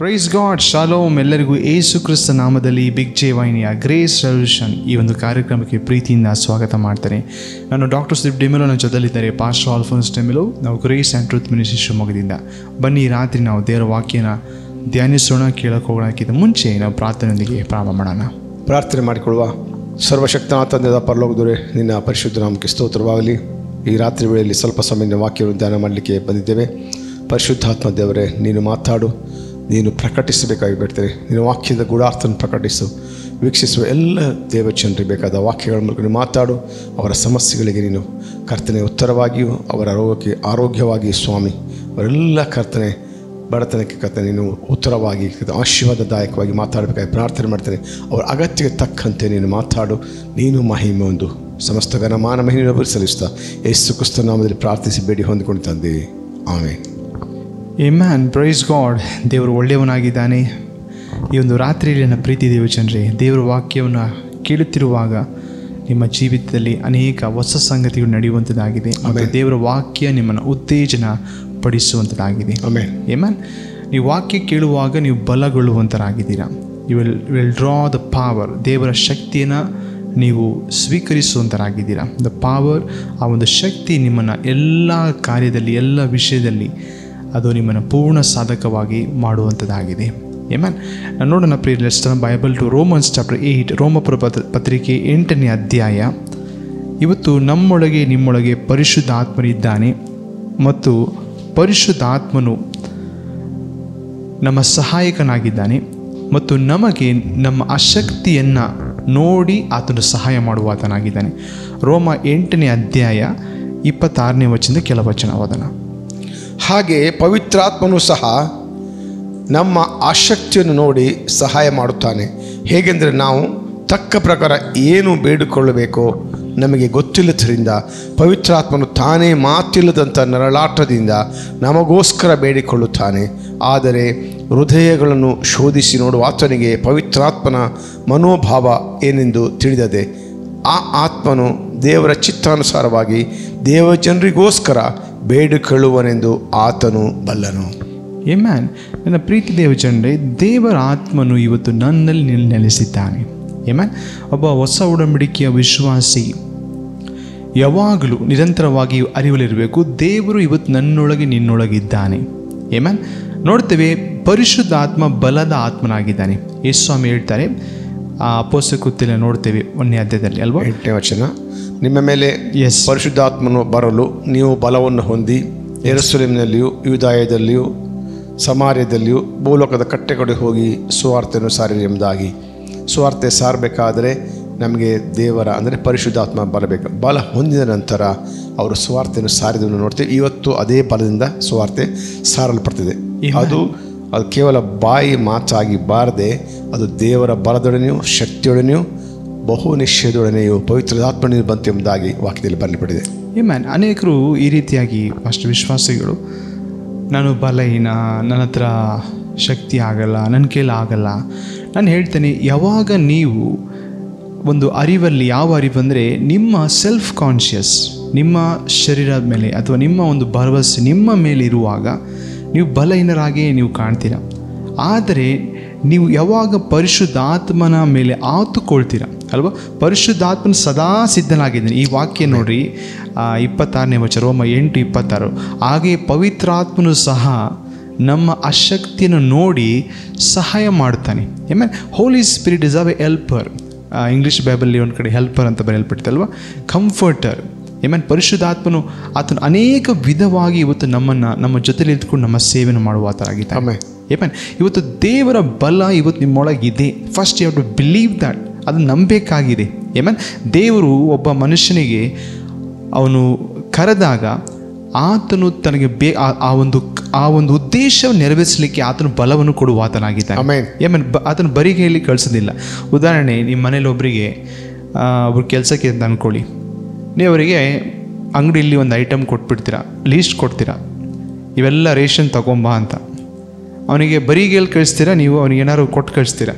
Praise God shalom ಎಲ್ಲರಿಗೂ ಏಸು ಕ್ರಿಸ್ತ ನಾಮದಲ್ಲಿ big J ವಾಹಿನಿಯ ಗ್ರೇಸ್ ರೆವಲ್ಯೂಷನ್ ಈ ಒಂದು ಕಾರ್ಯಕ್ರಮಕ್ಕೆ ಪ್ರೀತಿಯಿಂದ ಸ್ವಾಗತ ಮಾಡ್ತಾರೆ ನಾನು ಡಾಕ್ಟರ್ ಸುದೀಪ್ ಡೆಮಿಲೋ ನನ್ನ ಜೊತೆಲಿದ್ದಾರೆ ಪಾಸ್ಟರ್ ಆಲ್ಫೋನ್ಸ್ ಡೆಮಿಲೋ ನಾವು ಗ್ರೇಸ್ ಆ್ಯಂಡ್ ಟ್ರೂತ್ ಮಿನಿಸ್ಟ್ರಿ ಶಿವಮೊಗ್ಗದಿಂದ ಬನ್ನಿ ಈ ರಾತ್ರಿ ನಾವು ದೇವರ ವಾಕ್ಯನ ಧ್ಯಾನಿಸೋಣ ಕೇಳಕ್ಕೆ ಹೋಗೋಣಕ್ಕಿಂತ ಮುಂಚೆ ನಾವು ಪ್ರಾರ್ಥನೆಯೊಂದಿಗೆ ಪ್ರಾರಂಭ ಮಾಡೋಣ ಪ್ರಾರ್ಥನೆ ಮಾಡಿಕೊಳ್ಳುವ ಸರ್ವಶಕ್ತನಾಥ ತಂದೆದ ಪರಲೋಕದೊರೆ ನಿನ್ನ ಪರಿಶುದ್ಧ ನಾಮಕ್ಕೆ ಸ್ತೋತ್ರವಾಗಲಿ ಈ ರಾತ್ರಿ ವೇಳೆಯಲ್ಲಿ ಸ್ವಲ್ಪ ಸಮಯ ವಾಕ್ಯವನ್ನು ಧ್ಯಾನ ಮಾಡಲಿಕ್ಕೆ ಬಂದಿದ್ದೇವೆ ಪರಿಶುದ್ಧಾತ್ಮ ದೇವರೇ ನೀನು ಮಾತಾಡು ನೀನು ಪ್ರಕಟಿಸಬೇಕಾಗಿ ಬಿಡ್ತೇನೆ ನಿನ್ನ ವಾಕ್ಯದ ಗೂಢಾರ್ಥನ ಪ್ರಕಟಿಸು ವೀಕ್ಷಿಸುವ ಎಲ್ಲ ದೇವಚನರಿಗೆ ಬೇಕಾದ ವಾಕ್ಯಗಳ ಮೂಲಕ ನೀನು ಮಾತಾಡು ಅವರ ಸಮಸ್ಯೆಗಳಿಗೆ ನೀನು ಕರ್ತನೆ ಉತ್ತರವಾಗಿಯೂ ಅವರ ರೋಗಕ್ಕೆ ಆರೋಗ್ಯವಾಗಿ ಸ್ವಾಮಿ ಅವರೆಲ್ಲ ಕರ್ತನೆ ಬಡತನಕ್ಕೆ ಕರ್ತನೆ ನೀನು ಉತ್ತರವಾಗಿ ಆಶೀರ್ವಾದದಾಯಕವಾಗಿ ಮಾತಾಡಬೇಕಾಗಿ ಪ್ರಾರ್ಥನೆ ಮಾಡ್ತೇನೆ ಅವರ ಅಗತ್ಯಕ್ಕೆ ತಕ್ಕಂತೆ ನೀನು ಮಾತಾಡು ನೀನು ಮಹಿಮೆ ಒಂದು ಸಮಸ್ತ ಘನಮಾನ ಮಹಿಮೆಯನ್ನು ಸಲ್ಲಿಸ್ತಾ ಯೇಸು ಕ್ರಿಸ್ತ ನಾಮದಲ್ಲಿ ಪ್ರಾರ್ಥಿಸಿ ಬೇಡಿ ಹೊಂದಿಕೊಂಡು ತಂದೆ ಆಮೇಲೆ ಎ ಮ್ಯಾನ್ ಪ್ರೈಸ್ ಗಾಡ್ ದೇವರು ಒಳ್ಳೆಯವನಾಗಿದ್ದಾನೆ ಈ ಒಂದು ರಾತ್ರಿಯಲ್ಲಿ ನನ್ನ ಪ್ರೀತಿ ದೇವಚಂದ್ರೆ ದೇವರ ವಾಕ್ಯವನ್ನು ಕೇಳುತ್ತಿರುವಾಗ ನಿಮ್ಮ ಜೀವಿತದಲ್ಲಿ ಅನೇಕ ಹೊಸ ಸಂಗತಿಗಳು ನಡೆಯುವಂಥದ್ದಾಗಿದೆ ಮತ್ತು ದೇವರ ವಾಕ್ಯ ನಿಮ್ಮನ್ನು ಉತ್ತೇಜನ ಪಡಿಸುವಂಥದ್ದಾಗಿದೆ ಆಮೇಲೆ ಏಮನ್ ನೀವು ವಾಕ್ಯ ಕೇಳುವಾಗ ನೀವು ಬಲಗೊಳ್ಳುವಂಥರಾಗಿದ್ದೀರಾ you will will draw the power ದೇವರ ಶಕ್ತಿಯನ್ನು ನೀವು ಸ್ವೀಕರಿಸುವಂಥರಾಗಿದ್ದೀರಾ ದ ಪಾವರ್ ಆ ಒಂದು ಶಕ್ತಿ ನಿಮ್ಮನ್ನು ಎಲ್ಲ ಕಾರ್ಯದಲ್ಲಿ ಎಲ್ಲ ವಿಷಯದಲ್ಲಿ ಅದು ನಿಮ್ಮನ್ನು ಪೂರ್ಣ ಸಾಧಕವಾಗಿ ಮಾಡುವಂಥದ್ದಾಗಿದೆ ಏಮನ್ ನೋಡೋಣ ಪ್ರಿಯ ಲೆಸ್ಟರ್ Bible to Romans chapter eight ರೋಮಪುರ ಪತ್ರ ಪತ್ರಿಕೆ ಎಂಟನೇ ಅಧ್ಯಾಯ ಇವತ್ತು ನಮ್ಮೊಳಗೆ ನಿಮ್ಮೊಳಗೆ ಪರಿಶುದ್ಧ ಆತ್ಮನಿದ್ದಾನೆ ಮತ್ತು ಪರಿಶುದ್ಧ ಆತ್ಮನು ನಮ್ಮ ಸಹಾಯಕನಾಗಿದ್ದಾನೆ ಮತ್ತು ನಮಗೆ ನಮ್ಮ ಅಶಕ್ತಿಯನ್ನು ನೋಡಿ ಆತನು ಸಹಾಯ ಮಾಡುವ ಆತನಾಗಿದ್ದಾನೆ ರೋಮ ಎಂಟನೇ ಅಧ್ಯಾಯ ಇಪ್ಪತ್ತಾರನೇ ವಚನದ ಕೆಲ ವಚನ ಓದನ ಹಾಗೆ ಪವಿತ್ರಾತ್ಮನು ಸಹ ನಮ್ಮ ಆಸಕ್ತಿಯನ್ನು ನೋಡಿ ಸಹಾಯ ಮಾಡುತ್ತಾನೆ ಹೇಗೆಂದರೆ ನಾವು ತಕ್ಕ ಪ್ರಕಾರ ಏನು ಬೇಡಿಕೊಳ್ಳಬೇಕೋ ನಮಗೆ ಗೊತ್ತಿಲ್ಲದರಿಂದ ಪವಿತ್ರಾತ್ಮನು ತಾನೇ ಮಾತಿಲ್ಲದಂಥ ನರಳಾಟದಿಂದ ನಮಗೋಸ್ಕರ ಬೇಡಿಕೊಳ್ಳುತ್ತಾನೆ ಆದರೆ ಹೃದಯಗಳನ್ನು ಶೋಧಿಸಿ ನೋಡುವ ಆತನಿಗೆ ಪವಿತ್ರಾತ್ಮನ ಮನೋಭಾವ ಏನೆಂದು ತಿಳಿದದೆ ಆ ಆತ್ಮನು ದೇವರ ಚಿತ್ತಾನುಸಾರವಾಗಿ ದೇವಜನರಿಗೋಸ್ಕರ ಬೇಡಿಕೊಳ್ಳುವನೆಂದು ಆತನು ಬಲ್ಲನು ಏ ಮ್ಯಾನ್ ನನ್ನ ಪ್ರೀತಿ ದೇವಚಂದ್ರೆ ದೇವರ ಆತ್ಮನು ಇವತ್ತು ನನ್ನಲ್ಲಿ ನೆಲೆ- ನೆಲೆಸಿದ್ದಾನೆ ಏ ಮ್ಯಾನ್ ಒಬ್ಬ ಹೊಸ ಉಡಂಬಡಿಕೆಯ ವಿಶ್ವಾಸಿ ಯಾವಾಗಲೂ ನಿರಂತರವಾಗಿ ಅರಿವಲಿರಬೇಕು ದೇವರು ಇವತ್ತು ನನ್ನೊಳಗೆ ನಿನ್ನೊಳಗಿದ್ದಾನೆ ಏ ಮ್ಯಾನ್ ನೋಡ್ತೇವೆ ಪರಿಶುದ್ಧ ಆತ್ಮ ಬಲದ ಆತ್ಮನಾಗಿದ್ದಾನೆ ಯೇಸು ಸ್ವಾಮಿ ಹೇಳ್ತಾರೆ ಆ ಅಪೋಸ ಕುತ್ತಿನ ನೋಡ್ತೇವೆ ಒಂದನೇ ಅಧ್ಯಾಯದಲ್ಲಿ ಅಲ್ವಾ ಎಂಟನೇ ವಚನ ನಿಮ್ಮ ಮೇಲೆ ಎಸ್ ಪರಿಶುದ್ಧಾತ್ಮನು ಬರಲು ನೀವು ಬಲವನ್ನು ಹೊಂದಿ ಎರುಸಲೇಮಿನಲ್ಲಿಯೂ ಯುದಾಯದಲ್ಲಿಯೂ ಸಮಾರ್ಯದಲ್ಲಿಯೂ ಭೂಲೋಕದ ಕಟ್ಟೆಕಡೆ ಹೋಗಿ ಸುವಾರ್ತೆಯನ್ನು ಸಾರಿರಿ ಎಂಬುದಾಗಿ ಸುವಾರ್ತೆ ಸಾರಬೇಕಾದರೆ ನಮಗೆ ದೇವರ ಅಂದರೆ ಪರಿಶುದ್ಧಾತ್ಮ ಬರಬೇಕು ಬಲ ಹೊಂದಿದ ನಂತರ ಅವರು ಸುವಾರ್ತೆಯನ್ನು ಸಾರಿದನ್ನು ನೋಡ್ತೇವೆ ಇವತ್ತು ಅದೇ ಬಲದಿಂದ ಸುವಾರ್ತೆ ಸಾರಲ್ಪಡ್ತಿದೆ ಅದು ಅದು ಕೇವಲ ಬಾಯಿ ಮಾತಾಗಿ ಬಾರದೆ ಅದು ದೇವರ ಬಲದೊಡನೆಯೂ ಶಕ್ತಿಯೊಡನೆಯೂ ಬಹು ನಿಶ್ಚಯದೊಡನೆಯೂ ಪವಿತ್ರಾತ್ಮನಿಂದ ಬಂತು ಎಂಬುದಾಗಿ ವಾಕ್ಯದಲ್ಲಿ ಬರಲ್ಪಟ್ಟಿದೆ ಏ ಮ್ಯಾನ್ ಅನೇಕರು ಈ ರೀತಿಯಾಗಿ ಫಸ್ಟ್ ವಿಶ್ವಾಸಿಗಳು ನಾನು ಬಲಹೀನ ನನ್ನ ಹತ್ರ ಶಕ್ತಿ ಆಗಲ್ಲ ನನ್ನ ಕೈಲಿ ಆಗಲ್ಲ ನಾನು ಹೇಳ್ತೇನೆ ಯಾವಾಗ ನೀವು ಒಂದು ಅರಿವಲ್ಲಿ ಯಾವ ಅರಿವು ಅಂದರೆ ನಿಮ್ಮ ಸೆಲ್ಫ್ ಕಾನ್ಷಿಯಸ್ ನಿಮ್ಮ ಶರೀರದ ಮೇಲೆ ಅಥವಾ ನಿಮ್ಮ ಒಂದು ಭರವಸೆ ನಿಮ್ಮ ಮೇಲೆ ಇರುವಾಗ ನೀವು ಬಲಹೀನರಾಗಿಯೇ ನೀವು ಕಾಣ್ತೀರ ಆದರೆ ನೀವು ಯಾವಾಗ ಪರಿಶುದ್ಧಾತ್ಮನ ಮೇಲೆ ಆತುಕೊಳ್ತೀರ ಅಲ್ವಾ ಪರಿಶುದ್ಧಾತ್ಮನ ಸದಾ ಸಿದ್ಧನಾಗಿದ್ದಾನೆ ಈ ವಾಕ್ಯ ನೋಡ್ರಿ ಆ, ಇಪ್ಪತ್ತಾರನೇ ವಚನ ರೋಮ ಎಂಟು ಇಪ್ಪತ್ತಾರು ಹಾಗೆಯೇ ಪವಿತ್ರಾತ್ಮನು ಸಹ ನಮ್ಮ ಅಶಕ್ತಿಯನ್ನು ನೋಡಿ ಸಹಾಯ ಮಾಡ್ತಾನೆ amen holy spirit is uh a helper English ಬೈಬಲ್ಲಿ ಒಂದು ಕಡೆ ಹೆಲ್ಪರ್ ಅಂತ ಬರೆಯಲ್ಪಡ್ತಲ್ವ ಕಂಫರ್ಟರ್ ಏಮನ್ ಪರಿಶುದ್ಧಾತ್ಮನು ಆತನು ಅನೇಕ ವಿಧವಾಗಿ ಇವತ್ತು ನಮ್ಮನ್ನು ನಮ್ಮ ಜೊತೆಲಿ ಇದ್ಕೊಂಡು ನಮ್ಮ ಸೇವೆಯನ್ನು ಮಾಡುವ ಆತನಾಗಿದ್ದಾನೆ ಆಮೇಲೆ ಏಮನ್ ಇವತ್ತು ದೇವರ ಬಲ ಇವತ್ತು ನಿಮ್ಮೊಳಗಿದೆ first you have to believe that ಅದು ನಂಬಬೇಕಾಗಿದೆ ಏಮನ್ ದೇವರು ಒಬ್ಬ ಮನುಷ್ಯನಿಗೆ ಅವನು ಕರೆದಾಗ ಆತನು ತನಗೆ ಬೇ ಆ- ಆ ಒಂದು ಆ ಒಂದು ಉದ್ದೇಶವನ್ನು ನೆರವೇರಿಸಲಿಕ್ಕೆ ಆತನು ಬಲವನ್ನು ಕೊಡುವ ಆತನಾಗಿದ್ದಾನೆ ಆಮೇನ್ ಏಮನ್ ಬ ಆತನ ಬರಿಗೆಯಲ್ಲಿ ಕಳಿಸೋದಿಲ್ಲ ಉದಾಹರಣೆ ನಿಮ್ಮ ಮನೇಲಿ ಒಬ್ಬರಿಗೆ ಒಬ್ರು ಕೆಲಸಕ್ಕೆ ಅಂತ ಅಂದ್ಕೊಳ್ಳಿ ನೀವು ಅವರಿಗೆ ಅಂಗಡಿಯಲ್ಲಿ ಒಂದು ಐಟಮ್ ಕೊಟ್ಬಿಡ್ತೀರಾ ಲೀಸ್ಟ್ ಕೊಡ್ತೀರಾ ಇವೆಲ್ಲ ರೇಷನ್ ತಗೊಂಬಾ ಅಂತ ಅವನಿಗೆ ಬರಿಗೇಲಿ ಕಳಿಸ್ತೀರಾ ನೀವು ಅವನಿಗೆ ಏನಾದ್ರು ಕೊಟ್ಟು ಕಳಿಸ್ತೀರಾ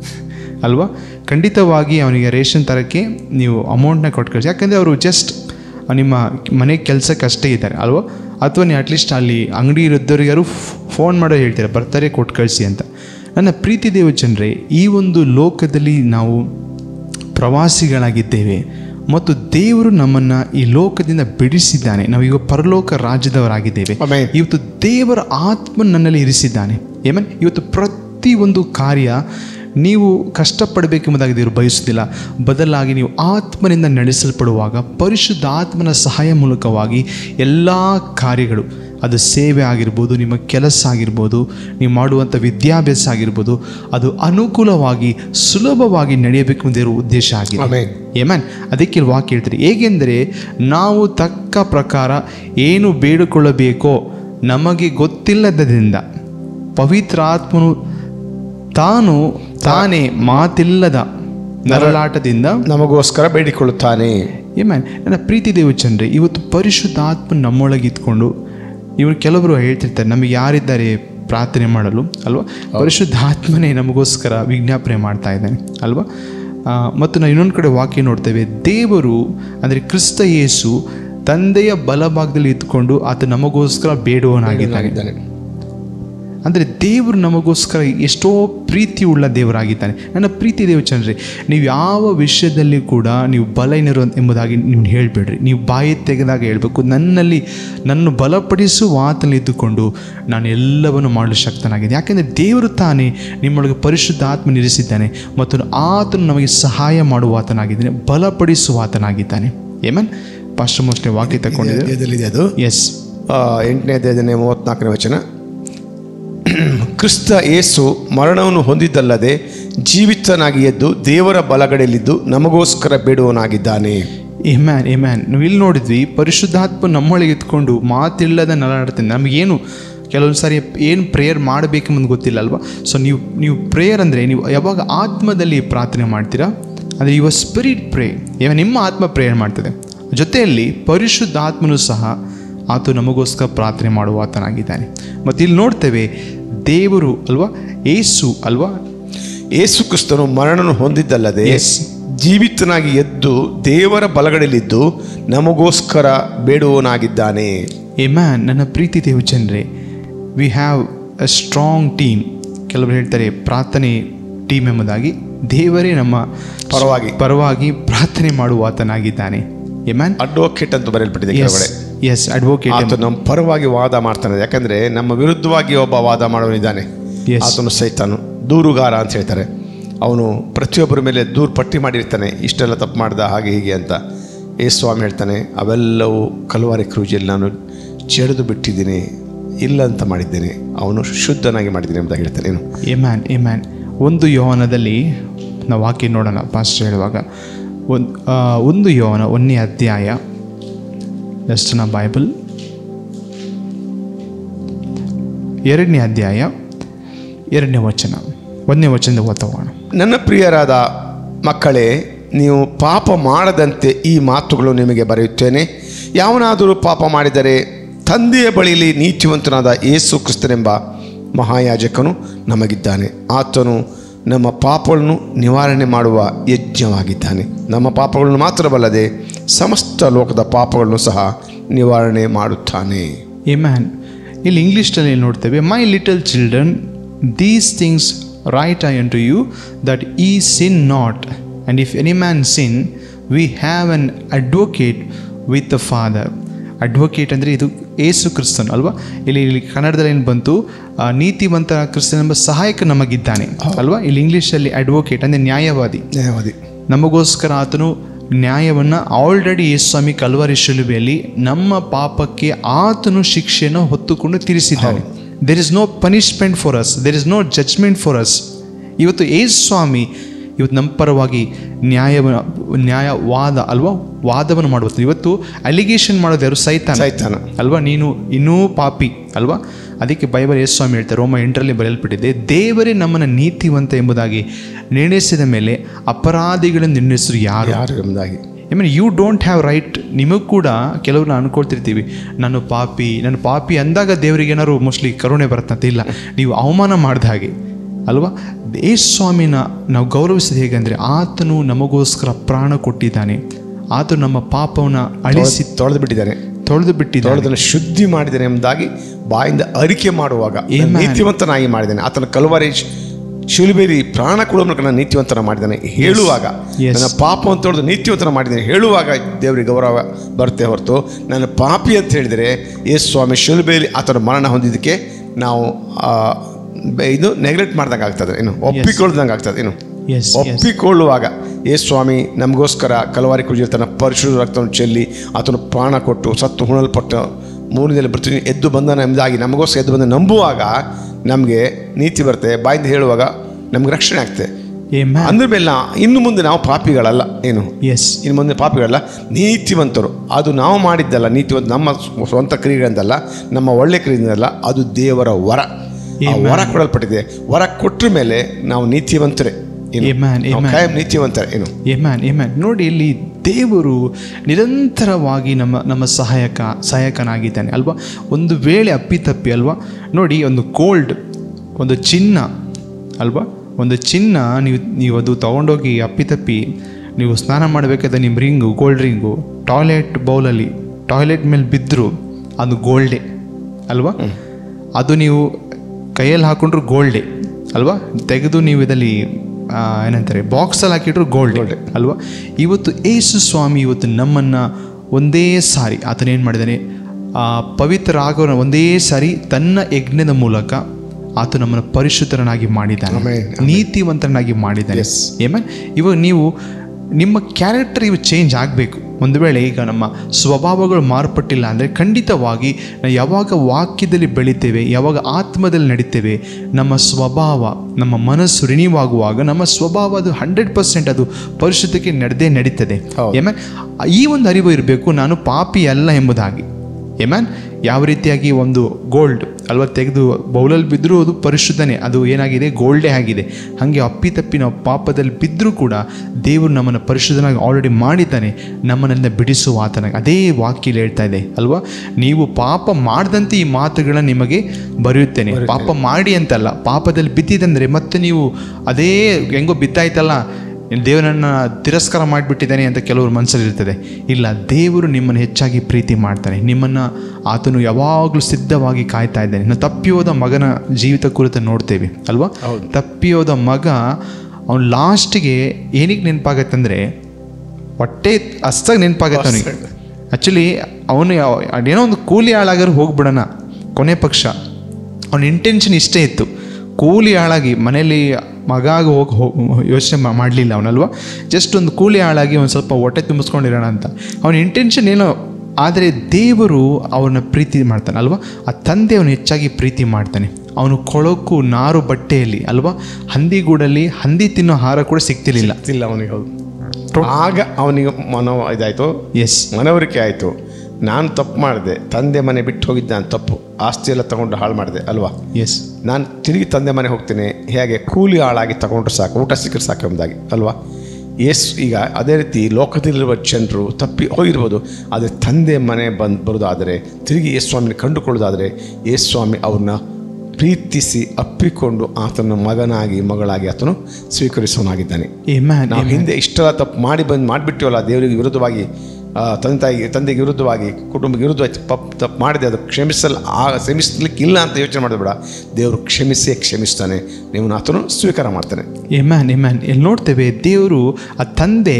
ಅಲ್ವಾ ಖಂಡಿತವಾಗಿ ಅವನಿಗೆ ರೇಷನ್ ತರಕ್ಕೆ ನೀವು ಅಮೌಂಟ್ನ ಕೊಟ್ಟು ಕಳಿಸಿ ಯಾಕಂದರೆ ಅವರು ಜಸ್ಟ್ ನಿಮ್ಮ ಮನೆ ಕೆಲಸಕ್ಕೆ ಅಷ್ಟೇ ಇದ್ದಾರೆ ಅಲ್ವಾ ಅಥವಾ ನೀವು ಅಟ್ಲೀಸ್ಟ್ ಅಲ್ಲಿ ಅಂಗಡಿ ಇರೋದವ್ರಿಗಾರು ಫೋನ್ ಮಾಡೋ ಹೇಳ್ತೀರಾ ಬರ್ತಾರೆ ಕೊಟ್ಟು ಕಳಿಸಿ ಅಂತ ನನ್ನ ಪ್ರೀತಿ ದೇವ ಜನರೇ ಈ ಒಂದು ಲೋಕದಲ್ಲಿ ನಾವು ಪ್ರವಾಸಿಗಳಾಗಿದ್ದೇವೆ ಮತ್ತು ದೇವರು ನಮ್ಮನ್ನು ಈ ಲೋಕದಿಂದ ಬಿಡಿಸಿದ್ದಾನೆ ನಾವು ಈಗ ಪರಲೋಕ ರಾಜ್ಯದವರಾಗಿದ್ದೇವೆ ಆಮೆನ್. ಇವತ್ತು ದೇವರ ಆತ್ಮ ನನ್ನಲ್ಲಿ ಇರಿಸಿದ್ದಾನೆ ಏಮನ್ ಇವತ್ತು ಪ್ರತಿ ಒಂದು ಕಾರ್ಯ ನೀವು ಕಷ್ಟಪಡಬೇಕೆಂಬುದಾಗಿ ದೇವರು ಬಯಸುವುದಿಲ್ಲ ಬದಲಾಗಿ ನೀವು ಆತ್ಮನಿಂದ ನಡೆಸಲ್ಪಡುವಾಗ ಪರಿಶುದ್ಧ ಆತ್ಮನ ಸಹಾಯ ಮೂಲಕವಾಗಿ ಎಲ್ಲ ಕಾರ್ಯಗಳು ಅದು ಸೇವೆ ಆಗಿರ್ಬೋದು ನಿಮ್ಮ ಕೆಲಸ ಆಗಿರ್ಬೋದು ನೀವು ಮಾಡುವಂಥ ವಿದ್ಯಾಭ್ಯಾಸ ಆಗಿರ್ಬೋದು ಅದು ಅನುಕೂಲವಾಗಿ ಸುಲಭವಾಗಿ ನಡೆಯಬೇಕು ದೇವರ ಉದ್ದೇಶ ಆಗಿದೆ ಆಮೆನ್. ಏಮನ್ ಅದಕ್ಕೆ ಇಲ್ಲಿ ವಾಕ್ಯ ಹೇಳ್ತಾರೆ ಹೇಗೆಂದರೆ ನಾವು ತಕ್ಕ ಪ್ರಕಾರ ಏನು ಬೇಡಿಕೊಳ್ಳಬೇಕೋ ನಮಗೆ ಗೊತ್ತಿಲ್ಲದದಿಂದ ಪವಿತ್ರ ಆತ್ಮನು ತಾನು ತಾನೇ ಮಾತಿಲ್ಲದ ನರಳಾಟದಿಂದ ನಮಗೋಸ್ಕರ ಬೇಡಿಕೊಳ್ಳುತ್ತಾನೆ ಏಮನ್ ನನ್ನ ಪ್ರೀತಿ ದೇವಚಂದ್ರೆ ಇವತ್ತು ಪರಿಶುದ್ಧ ಆತ್ಮ ನಮ್ಮೊಳಗೆ ಇದ್ಕೊಂಡು ಇವರು ಕೆಲವರು ಹೇಳ್ತಿರ್ತಾರೆ ನಮಗೆ ಯಾರಿದ್ದಾರೆ ಪ್ರಾರ್ಥನೆ ಮಾಡಲು ಅಲ್ವಾ ಪರಿಶುದ್ಧ ಆತ್ಮನೇ ನಮಗೋಸ್ಕರ ವಿಜ್ಞಾಪನೆ ಮಾಡ್ತಾ ಇದ್ದಾನೆ ಅಲ್ವಾ ಆ, ಮತ್ತು ನಾವು ಇನ್ನೊಂದು ಕಡೆ ವಾಕ್ಯ ನೋಡ್ತೇವೆ ದೇವರು ಅಂದರೆ ಕ್ರಿಸ್ತ ಯೇಸು ತಂದೆಯ ಬಲಭಾಗದಲ್ಲಿ ಇದ್ಕೊಂಡು ಆತ ನಮಗೋಸ್ಕರ ಬೇಡುವನಾಗಿದ್ದಾನೆ ಇದ್ದಾನೆ ಅಂದರೆ ದೇವರು ನಮಗೋಸ್ಕರ ಎಷ್ಟೋ ಪ್ರೀತಿ ಉಳ್ಳ ದೇವರಾಗಿದ್ದಾನೆ ನನ್ನ ಪ್ರೀತಿ ದೇವಚಂದ್ರಿ ನೀವು ಯಾವ ವಿಷಯದಲ್ಲಿ ಕೂಡ ನೀವು ಬಲಹೀನರು ಅಂತ- ಎಂಬುದಾಗಿ ನೀವು ಹೇಳಬೇಡ್ರಿ ನೀವು ಬಾಯಿ ತೆಗೆದಾಗ ಹೇಳಬೇಕು ನನ್ನಲ್ಲಿ ನನ್ನ ಬಲಪಡಿಸುವ ಆತನಲ್ಲಿ ಇದ್ದುಕೊಂಡು ನಾನು ಎಲ್ಲವನ್ನು ಮಾಡಲು ಶಕ್ತನಾಗಿದೆ ಯಾಕೆಂದರೆ ದೇವರು ತಾನೇ ನಿಮ್ಮೊಳಗೆ ಪರಿಶುದ್ಧ ಆತ್ಮ ನಿಲ್ಲಿಸಿದ್ದಾನೆ ಮತ್ತು ಆತನು ನಮಗೆ ಸಹಾಯ ಮಾಡುವ ಆತನಾಗಿದ್ದಾನೆ ಬಲಪಡಿಸುವ ಆತನಾಗಿದ್ದಾನೆ ಏಮನ್ ಪಾಶ್ರ ಮೋಸ್ಟ್ಲಿ ವಾಕ್ಯ ತಗೊಂಡಿದೆ ಎದಲ್ಲಿದೆ ಅದು ಎಸ್ ಆ, ಎಂಟನೇ ಅಧ್ಯಾಯದನೇ ಮೂವತ್ನಾಲ್ಕನೇ ವಚನ ಕ್ರಿಸ್ತ ಯೇಸು ಮರಣವನ್ನು ಹೊಂದಿದ್ದಲ್ಲದೆ ಜೀವಿತನಾಗಿ ಎದ್ದು ದೇವರ ಬಲಗಡೆಯಲ್ಲಿದ್ದು ನಮಗೋಸ್ಕರ ಬೇಡುವನಾಗಿದ್ದಾನೆ ಎಮ್ಯಾನ್ ಎಮ್ಯಾನ್ ನಾವು ಇಲ್ಲಿ ನೋಡಿದ್ವಿ ಪರಿಶುದ್ಧಾತ್ಮ ನಮ್ಮೊಳಗೆ ಇದ್ಕೊಂಡು ಮಾತಿಲ್ಲದ ನಲಾಡ್ತೀನಿ ನಮಗೇನು ಕೆಲವೊಂದು ಸಾರಿ ಏನು ಪ್ರೇಯರ್ ಮಾಡಬೇಕೆಂಬುದು ಗೊತ್ತಿಲ್ಲ ಅಲ್ವಾ ಸೊ ನೀವು ನೀವು ಪ್ರೇಯರ್ ಅಂದರೆ ನೀವು ಯಾವಾಗ ಆತ್ಮದಲ್ಲಿ ಪ್ರಾರ್ಥನೆ ಮಾಡ್ತೀರಾ ಅಂದರೆ ಯುವ ಸ್ಪಿರಿಟ್ ಪ್ರೇ ಇವಾಗ ನಿಮ್ಮ ಆತ್ಮ ಪ್ರೇಯರ್ ಮಾಡ್ತದೆ ಜೊತೆಯಲ್ಲಿ ಪರಿಶುದ್ಧ ಆತ್ಮನೂ ಸಹ ಆತ ನಮಗೋಸ್ಕರ ಪ್ರಾರ್ಥನೆ ಮಾಡುವ ಆತನಾಗಿದ್ದಾನೆ ಮತ್ತು ಇಲ್ಲಿ ನೋಡ್ತೇವೆ ದೇವರು ಅಲ್ವಾ ಏಸು ಅಲ್ವಾ ಯೇಸು ಕ್ರಿಸ್ತನು ಮರಣವನ್ನು ಹೊಂದಿದ್ದಲ್ಲದೆ ಎಸ್ ಜೀವಿತನಾಗಿ ಎದ್ದು ದೇವರ ಬಲಗಡೆಯಲ್ಲಿದ್ದು ನಮಗೋಸ್ಕರ ಬೇಡುವನಾಗಿದ್ದಾನೆ ಎ ಮ್ಯಾನ್ ನನ್ನ ಪ್ರೀತಿ ದೇವಚಂದ್ರೆ we have a strong team ಕೆಲವರು ಹೇಳ್ತಾರೆ ಪ್ರಾರ್ಥನೆ ಟೀಮ್ ಎಂಬುದಾಗಿ ದೇವರೇ ನಮ್ಮ ಪರವಾಗಿ ಪರವಾಗಿ ಪ್ರಾರ್ಥನೆ ಮಾಡುವ ಆತನಾಗಿದ್ದಾನೆ ಎ ಮ್ಯಾನ್ ಅಡ್ವೊಕೇಟ್ ಅಂತ ಬರೆಯಲ್ಪಟ್ಟಿದೆ ಎಸ್ ಕೆಳಗಡೆ ಎಸ್ ಅಡ್ವೊಕೇಟ್ ಆತ ನಮ್ಮ ಪರವಾಗಿ ವಾದ ಮಾಡ್ತಾನೆ ಯಾಕಂದ್ರೆ ನಮ್ಮ ವಿರುದ್ಧವಾಗಿ ಒಬ್ಬ ವಾದ ಮಾಡೋನಿದ್ದಾನೆ Yes. ಆತನು ಸೈತಾನು ದೂರುಗಾರ ಅಂತ ಹೇಳ್ತಾರೆ ಅವನು ಪ್ರತಿಯೊಬ್ಬರ ಮೇಲೆ ದೂರು ಪಟ್ಟಿ ಮಾಡಿರ್ತಾನೆ ಇಷ್ಟೆಲ್ಲ ತಪ್ಪು ಮಾಡ್ದ ಹಾಗೆ ಹೀಗೆ ಅಂತ ಏ ಸ್ವಾಮಿ ಹೇಳ್ತಾನೆ ಅವೆಲ್ಲವೂ ಕಲ್ವಾರಿ ಕ್ರೂಜಿಯಲ್ಲಿ ನಾನು ಚೆಡಿದು ಬಿಟ್ಟಿದ್ದೀನಿ ಇಲ್ಲ ಅಂತ ಮಾಡಿದ್ದೇನೆ ಅವನು ಶುದ್ಧನಾಗಿ ಮಾಡಿದ್ದೀನಿ ಅಂತ ಹೇಳ್ತಾನೆ ಏನು ಎ ಮ್ಯಾನ್ ಎ ಮ್ಯಾನ್ ಒಂದು ಯೋವನದಲ್ಲಿ ನಾವು ವಾಕ್ಯ ನೋಡೋಣ ಪಾಸ್ಟ್ ಹೇಳುವಾಗ ಒಂದು ಒಂದು ಯೋವನ ಒಂದನೇ ಅಧ್ಯಾಯ ದರ್ಶನ ಬೈಬಲ್ ಎರಡನೇ ಅಧ್ಯಾಯ ಎರಡನೇ ವಚನ ಒಂದನೇ ವಚನದ ಓದೋಣ ನನ್ನ ಪ್ರಿಯರಾದ ಮಕ್ಕಳೇ ನೀವು ಪಾಪ ಮಾಡದಂತೆ ಈ ಮಾತುಗಳು ನಿಮಗೆ ಬರೆಯುತ್ತೇನೆ ಯಾವನಾದರೂ ಪಾಪ ಮಾಡಿದರೆ ತಂದೆಯ ಬಳಿಯಲ್ಲಿ ನೀತಿವಂತನಾದ ಯೇಸು ಕ್ರಿಸ್ತನೆಂಬ ಮಹಾಯಾಜಕನು ನಮಗಿದ್ದಾನೆ ಆತನು ನಮ್ಮ ಪಾಪಗಳನ್ನು ನಿವಾರಣೆ ಮಾಡುವ ಯಜ್ಞವಾಗಿದ್ದಾನೆ ನಮ್ಮ ಪಾಪಗಳನ್ನು ಮಾತ್ರವಲ್ಲದೆ ಸಮಸ್ತ ಲೋಕದ ಪಾಪಗಳನ್ನು ಸಹ ನಿವಾರಣೆ ಮಾಡುತ್ತಾನೆ ಎ ಮ್ಯಾನ್ ಇಲ್ಲಿ ಇಂಗ್ಲೀಷ್ನಲ್ಲಿ ನೋಡ್ತೇವೆ my little children these things write I to you that ye sin not and if any man sin we have an advocate with the father advocate ಅಂದರೆ ಇದು ಏಸು ಕ್ರಿಸ್ತನ್ ಅಲ್ವಾ ಇಲ್ಲಿ ಇಲ್ಲಿ ಕನ್ನಡದಲ್ಲಿ ಏನು ಬಂತು ಆ, ನೀತಿವಂತ ಕ್ರಿಸ್ತನ್ ಎಂಬ ಸಹಾಯಕ ನಮಗಿದ್ದಾನೆ ಅಲ್ವಾ ಇಲ್ಲಿ ಇಂಗ್ಲೀಷಲ್ಲಿ ಅಡ್ವೊಕೇಟ್ ಅಂದರೆ ನ್ಯಾಯವಾದಿ ನ್ಯಾಯವಾದಿ ನಮಗೋಸ್ಕರ ಆತನು ನ್ಯಾಯವನ್ನು ಆಲ್ರೆಡಿ ಯೇಸ್ವಾಮಿ ಕಲ್ವರಿ ಶಿಲುಬೆಯಲ್ಲಿ ನಮ್ಮ ಪಾಪಕ್ಕೆ ಆತನು ಶಿಕ್ಷೆಯನ್ನು ಹೊತ್ತುಕೊಂಡು ತೀರಿಸಿದ್ದಾನೆ there is no punishment for us there is no judgement for us ಇವತ್ತು ಯೇಸು ಸ್ವಾಮಿ ಇವತ್ತು ನಮ್ಮ ಪರವಾಗಿ ನ್ಯಾಯವ ನ್ಯಾಯವಾದ ಅಲ್ವಾ ವಾದವನ್ನು ಮಾಡುತ್ತೆ ಇವತ್ತು ಅಲಿಗೇಷನ್ ಮಾಡೋದು ಯಾರು ಸೈತಾನ ಸೈತಾನ ಅಲ್ವಾ ನೀನು ಇನ್ನೂ ಪಾಪಿ ಅಲ್ವಾ ಅದಕ್ಕೆ ಬೈಬಲ್ ಯೇಸು ಸ್ವಾಮಿ ಹೇಳ್ತಾರೆ ರೋಮ ಎಂಟರಲ್ಲಿ ಬರೆಯಲ್ಪಟ್ಟಿದೆ ದೇವರೇ ನಮ್ಮನ್ನು ನೀತಿವಂತ ಎಂಬುದಾಗಿ ನಿರ್ಣಯಿಸಿದ ಮೇಲೆ ಅಪರಾಧಿಗಳನ್ನು ನಿರ್ಣಯಿಸಿದ್ರು ಯಾರು ಯಾರು ಎಂಬುದಾಗಿ I mean you don't have right ನಿಮಗೆ ಕೂಡ ಕೆಲವರು ಅನ್ಕೊಳ್ತಿರ್ತೀವಿ ನಾನು ಪಾಪಿ ನಾನು ಪಾಪಿ ಅಂದಾಗ ದೇವರಿಗೆ ಏನಾದ್ರು ಮೋಸ್ಟ್ಲಿ ಕರುಣೆ ಬರುತ್ತಂತ ಇಲ್ಲ ನೀವು ಅವಮಾನ ಮಾಡಿದ ಹಾಗೆ ಅಲ್ವಾ ಯೇಸು ಸ್ವಾಮಿನ ನಾವು ಗೌರವಿಸಿದ ಹೇಗೆಂದರೆ ಆತನು ನಮಗೋಸ್ಕರ ಪ್ರಾಣ ಕೊಟ್ಟಿದ್ದಾನೆ ಆತನು ನಮ್ಮ ಪಾಪವನ್ನು ಅಳಿಸಿ ತೊಳೆದು ಬಿಟ್ಟಿದ್ದಾನೆ ತೊಳೆದು ಬಿಟ್ಟಿದ್ದಾನೆ ತೊಳೆದನ್ನು ಶುದ್ಧಿ ಮಾಡಿದ್ದೇನೆ ಎಂಬುದಾಗಿ ಬಾಯಿಂದ ಅರಿಕೆ ಮಾಡುವಾಗ Amen. ನೀತಿವಂತನಾಗಿ ಮಾಡಿದ್ದೇನೆ ಆತನ ಕಲ್ವರಿ ಶಿಲುಬೇಲಿ ಪ್ರಾಣ ಕೊಡುವ ಮೂಲಕ ನಾನು ನೀತಿವಂತನ ಮಾಡಿದ್ದಾನೆ ಹೇಳುವಾಗ Yes. ನನ್ನ ಪಾಪ ಅಂತ ಹೇಳಿದ್ರೆ ನೀತಿವಂತನ ಮಾಡಿದ್ದೇನೆ ಹೇಳುವಾಗ ದೇವರಿಗೆ ಗೌರವ ಬರುತ್ತೆ ಹೊರತು ನಾನು ಪಾಪಿ ಅಂತ ಹೇಳಿದರೆ ಯೇಸು ಸ್ವಾಮಿ ಶಿಲುಬೇಲಿ ಆತನ ಮರಣ ಹೊಂದಿದ್ದಕ್ಕೆ ನಾವು ಆ, ಬ- ಇದು ನೆಗ್ಲೆಕ್ಟ್ ಮಾಡ್ದಂಗೆ ಆಗ್ತದೆ ಏನು ಒಪ್ಪಿಕೊಳ್ಳದಂಗೆ ಆಗ್ತದೆ ಏನು ಎಸ್ ಎಸ್ ಒಪ್ಪಿಕೊಳ್ಳುವಾಗ ಯೇಸು ಸ್ವಾಮಿ ನಮಗೋಸ್ಕರ ಕಲವಾರಿ ಕುಜಿಯ ತನ್ನ ಪರಿಶುದ್ಧ ರಕ್ತವನ್ನು ಚೆಲ್ಲಿ ಆತನು ಪ್ರಾಣ ಕೊಟ್ಟು ಸತ್ತು ಹುಣಲ್ಪಟ್ಟು ಮೂರನೇದಲ್ಲಿ ಬರ್ತೀನಿ ಎದ್ದು ಬಂದನ ಎಂಬುದಾಗಿ ನಮಗೋಸ್ಕರ ಎದ್ದು ಬಂದ ನಂಬುವಾಗ ನಮಗೆ ನೀತಿ ಬರುತ್ತೆ ಬಾಯಿಂದ ಹೇಳುವಾಗ ನಮ್ಗೆ ರಕ್ಷಣೆ ಆಗ್ತದೆ Amen. ಅಂದ್ರ ಮೇಲೆ ನಾ- ಇನ್ನು ಮುಂದೆ ನಾವು ಪಾಪಿಗಳಲ್ಲ ಏನು ಎಸ್ ಇನ್ನು ಮುಂದೆ ಪಾಪಿಗಳಲ್ಲ ನೀತಿವಂತರು ಅದು ನಾವು ಮಾಡಿದ್ದಲ್ಲ ನೀತಿವಂತ ನಮ್ಮ ಸ್ವ- ಸ್ವಂತ ಕ್ರಿಯೆಗಳಿಂದಲ್ಲ ನಮ್ಮ ಒಳ್ಳೆ ಕ್ರಿಯೆಯಿಂದಲ್ಲ ಅದು ದೇವರ ವರ ಆ Amen. ವರ ಕೊಡಲ್ಪಟ್ಟಿದೆ ವರ ಕೊಟ್ಟ ಮೇಲೆ ನಾವು ನೀತಿವಂತರೇ ಏನು? Amen, ನಾವು amen. ಕಾಯಂ ನೀತಿವಂತರೇ ಏನು ಎಮ್ಯಾನ್ ಎಮ್ಯಾನ್ ನೋಡಿ ಇಲ್ಲಿ ದೇವರು ನಿರಂತರವಾಗಿ ನಮ್ಮ ನಮ್ಮ ಸಹಾಯಕ ಸಹಾಯಕನಾಗಿದ್ದಾನೆ ಅಲ್ವಾ ಒಂದು ವೇಳೆ ಅಪ್ಪಿತಪ್ಪಿ ಅಲ್ವಾ ನೋಡಿ ಒಂದು ಗೋಲ್ಡ್ ಒಂದು ಚಿನ್ನ ಅಲ್ವಾ ಒಂದು ಚಿನ್ನ ನೀವು ನೀವು ಅದು ತೊಗೊಂಡೋಗಿ ಅಪ್ಪಿತಪ್ಪಿ ನೀವು ಸ್ನಾನ ಮಾಡಬೇಕಾದ್ರೆ ನಿಮ್ಮ ರಿಂಗು ಗೋಲ್ಡ್ ರಿಂಗು ಟಾಯ್ಲೆಟ್ ಬೌಲಲ್ಲಿ ಟಾಯ್ಲೆಟ್ ಮೇಲೆ ಬಿದ್ದರೂ ಅದು ಗೋಲ್ಡೇ ಅಲ್ವಾ ಅದು ನೀವು ಕೈಯಲ್ಲಿ ಹಾಕೊಂಡ್ರು ಗೋಲ್ಡೇ ಅಲ್ವಾ ತೆಗೆದು ನೀವು ಇದರಲ್ಲಿ ಆ, ಏನಂತಾರೆ ಬಾಕ್ಸಲ್ಲಿ ಹಾಕಿಟ್ರು ಗೋಲ್ಡ್ ಅಲ್ವಾ ಇವತ್ತು ಏಸು ಸ್ವಾಮಿ ಇವತ್ತು ನಮ್ಮನ್ನು ಒಂದೇ ಸಾರಿ ಆತನ ಏನು ಮಾಡಿದ್ದಾನೆ ಆ ಪವಿತ್ರ ಆಗೋನ ಒಂದೇ ಸಾರಿ ತನ್ನ ಯಜ್ಞದ ಮೂಲಕ ಆತ ನಮ್ಮನ್ನು ಪರಿಶುದ್ಧರನ್ನಾಗಿ ಮಾಡಿದ್ದಾನೆ Amen. ನೀತಿವಂತರನ್ನಾಗಿ ಮಾಡಿದ್ದಾನೆ Yes. ಏಮನ್ ಇವಾಗ ನೀವು ನಿಮ್ಮ ಕ್ಯಾರೆಕ್ಟರ್ ಇವು ಚೇಂಜ್ ಆಗಬೇಕು ಒಂದು ವೇಳೆ ಈಗ ನಮ್ಮ ಸ್ವಭಾವಗಳು ಮಾರ್ಪಟ್ಟಿಲ್ಲ ಅಂದರೆ ಖಂಡಿತವಾಗಿ ನಾವು ಯಾವಾಗ ವಾಕ್ಯದಲ್ಲಿ ಬೆಳಿತೇವೆ ಯಾವಾಗ ಆತ್ಮದಲ್ಲಿ ನಡಿತೇವೆ ನಮ್ಮ ಸ್ವಭಾವ ನಮ್ಮ ಮನಸ್ಸು ರಿಣಿವಾಗುವಾಗ ನಮ್ಮ ಸ್ವಭಾವ ಅದು ಹಂಡ್ರೆಡ್ ಪರ್ಸೆಂಟ್ ಅದು ಪರಿಶುದ್ಧಕ್ಕೆ ನಡೆದೇ ನಡೀತದೆ ಹೌದು. ಏಮನ್ ಈ ಒಂದು ಅರಿವು ಇರಬೇಕು ನಾನು ಪಾಪಿ ಅಲ್ಲ ಎಂಬುದಾಗಿ ಏಮನ್ ಯಾವ ರೀತಿಯಾಗಿ ಒಂದು ಗೋಲ್ಡ್ ಅಲ್ವಾ ತೆಗೆದು ಬೌಲಲ್ಲಿ ಬಿದ್ದರೂ ಅದು ಪರಿಶುದ್ಧನೇ ಅದು ಏನಾಗಿದೆ ಗೋಲ್ಡೇ ಆಗಿದೆ ಹಾಗೆ ಅಪ್ಪಿತಪ್ಪಿ ನಾವು ಪಾಪದಲ್ಲಿ ಬಿದ್ದರೂ ಕೂಡ ದೇವರು ನಮ್ಮನ್ನು ಪರಿಶುದ್ಧನಾಗಿ ಆಲ್ರೆಡಿ ಮಾಡಿದ್ದಾನೆ ನಮ್ಮನ್ನೆಲ್ಲ ಬಿಡಿಸುವ ಆತನಾಗಿ ಅದೇ ವಾಕ್ಯಲ್ಲಿ ಹೇಳ್ತಾ ಇದೆ ಅಲ್ವಾ ನೀವು ಪಾಪ ಮಾಡದಂತೆ ಈ ಮಾತುಗಳನ್ನ ನಿಮಗೆ ಬರೆಯುತ್ತೇನೆ ಪಾಪ ಮಾಡಿ ಅಂತಲ್ಲ ಪಾಪದಲ್ಲಿ ಬಿದ್ದಿದಂದರೆ ಮತ್ತೆ ನೀವು ಅದೇ ಹೆಂಗೋ ಬಿದ್ದಾಯ್ತಲ್ಲ ದೇವರನ್ನ ತಿರಸ್ಕಾರ ಮಾಡಿಬಿಟ್ಟಿದ್ದಾನೆ ಅಂತ ಕೆಲವರು ಮನಸ್ಸಲ್ಲಿ ಇರ್ತದೆ ಇಲ್ಲ ದೇವರು ನಿಮ್ಮನ್ನು ಹೆಚ್ಚಾಗಿ ಪ್ರೀತಿ ಮಾಡ್ತಾನೆ ನಿಮ್ಮನ್ನು ಆತನು ಯಾವಾಗಲೂ ಸಿದ್ಧವಾಗಿ ಕಾಯ್ತಾ ಇದ್ದಾನೆ ನಾವು ತಪ್ಪಿ ಹೋದ ಮಗನ ಜೀವಿತ ಕುರಿತು ನೋಡ್ತೇವೆ ಅಲ್ವಾ ಹೌದು. ತಪ್ಪಿ ಹೋದ ಮಗ ಅವ್ನು ಲಾಸ್ಟಿಗೆ ಏನಕ್ಕೆ ನೆನಪಾಗತ್ತಂದರೆ ಹೊಟ್ಟೆ ಅಷ್ಟಾಗಿ ನೆನಪಾಗತ್ತೆ ಅವನಿಗೆ ಆ್ಯಕ್ಚುಲಿ ಅವನು ಯಾವ- ಅದೇನೋ ಒಂದು ಕೂಲಿ ಆಳಾಗಾರು ಹೋಗ್ಬಿಡೋಣ ಕೊನೆ ಪಕ್ಷ ಅವನ ಇಂಟೆನ್ಷನ್ ಇಷ್ಟೇ ಇತ್ತು ಕೂಲಿ ಆಳಾಗಿ ಮನೇಲಿ ಮಗ ಆಗಿ ಹೋಗಿ ಯೋಚನೆ ಮಾಡಲಿಲ್ಲ ಅವನಲ್ವಾ ಜಸ್ಟ್ ಒಂದು ಕೂಲಿ ಆಳಾಗಿ ಒಂದು ಸ್ವಲ್ಪ ಹೊಟ್ಟೆ ತುಂಬಿಸ್ಕೊಂಡಿರೋಣ ಅಂತ ಅವನ ಇಂಟೆನ್ಷನ್ ಏನೋ ಆದರೆ ದೇವರು ಅವನ ಪ್ರೀತಿ ಮಾಡ್ತಾನೆ ಅಲ್ವಾ ಆ ತಂದೆ ಅವನು ಹೆಚ್ಚಾಗಿ ಪ್ರೀತಿ ಮಾಡ್ತಾನೆ ಅವನು ಕೊಳಕು ನಾರು ಬಟ್ಟೆಯಲ್ಲಿ ಅಲ್ವಾ ಹಂದಿಗೂಡಲ್ಲಿ ಹಂದಿ ತಿನ್ನೋ ಆಹಾರ ಕೂಡ ಸಿಗ್ತಿರ್ಲಿಲ್ಲ ಇಲ್ಲ ಅವನಿಗೆ ಹೌದು ಆಗ ಅವನಿಗೆ ಮನೋ ಇದಾಯಿತು ಎಸ್ ಮನವರಿಕೆ ಆಯಿತು ನಾನು ತಪ್ಪು ಮಾಡಿದೆ ತಂದೆ ಮನೆ ಬಿಟ್ಟು ಹೋಗಿದ್ದೆ ನಾನು ತಪ್ಪು ಆಸ್ತಿ ಎಲ್ಲ ತಗೊಂಡು ಹಾಳು ಮಾಡಿದೆ ಅಲ್ವಾ ಎಸ್ ನಾನು ತಿರುಗಿ ತಂದೆ ಮನೆ ಹೋಗ್ತೀನಿ ಹೇಗೆ ಕೂಲಿ ಆಳಾಗಿ ತಗೊಂಡ್ರೆ ಸಾಕು ಊಟ ಸಿಕ್ಕರೆ ಸಾಕು ಎಂಬುದಾಗಿ ಅಲ್ವಾ ಎಸ್ ಈಗ ಅದೇ ರೀತಿ ಲೋಕದಲ್ಲಿರುವ ಜನರು ತಪ್ಪಿ ಹೋಗಿರ್ಬೋದು ಆದರೆ ತಂದೆ ಮನೆ ಬಂದು ಬರೋದಾದರೆ ತಿರುಗಿ ಯೇಸು ಸ್ವಾಮಿನ ಕಂಡುಕೊಳ್ಳೋದಾದರೆ ಯೇಸು ಸ್ವಾಮಿ ಅವ್ರನ್ನ ಪ್ರೀತಿಸಿ ಅಪ್ಪಿಕೊಂಡು ಆತನ ಮಗನಾಗಿ ಮಗಳಾಗಿ ಆತನು ಸ್ವೀಕರಿಸುವನಾಗಿದ್ದಾನೆ Amen, ನಾವು amen. ಹಿಂದೆ ಇಷ್ಟೆಲ್ಲ ತಪ್ಪು ಮಾಡಿ ಬಂದು ಮಾಡಿಬಿಟ್ಟಿವಲ್ಲ ದೇವರಿಗೆ ವಿರುದ್ಧವಾಗಿ ಆ, ತಂದೆ ತಾಯಿಗೆ ತಂದೆಗೆ ವಿರುದ್ಧವಾಗಿ ಕುಟುಂಬಕ್ಕೆ ವಿರುದ್ಧವಾಗಿ ತಪ್ಪು ತಪ್ಪು ಮಾಡಿದೆ ಅದು ಕ್ಷಮಿಸಲ್ ಆ ಕ್ಷಮಿಸ್ಲಿಕ್ಕೆ ಇಲ್ಲ ಅಂತ ಯೋಚನೆ ಮಾಡಿದ್ರೆ ಬೇಡ ದೇವರು ಕ್ಷಮಿಸೇ ಕ್ಷಮಿಸ್ತಾನೆ ನೀವು ಆತನು ಸ್ವೀಕಾರ ಮಾಡ್ತಾನೆ ಎಮ್ಯಾನ್ ಎಮ್ಯಾನ್ ಇಲ್ಲಿ ನೋಡ್ತೇವೆ ದೇವರು ಆ ತಂದೆ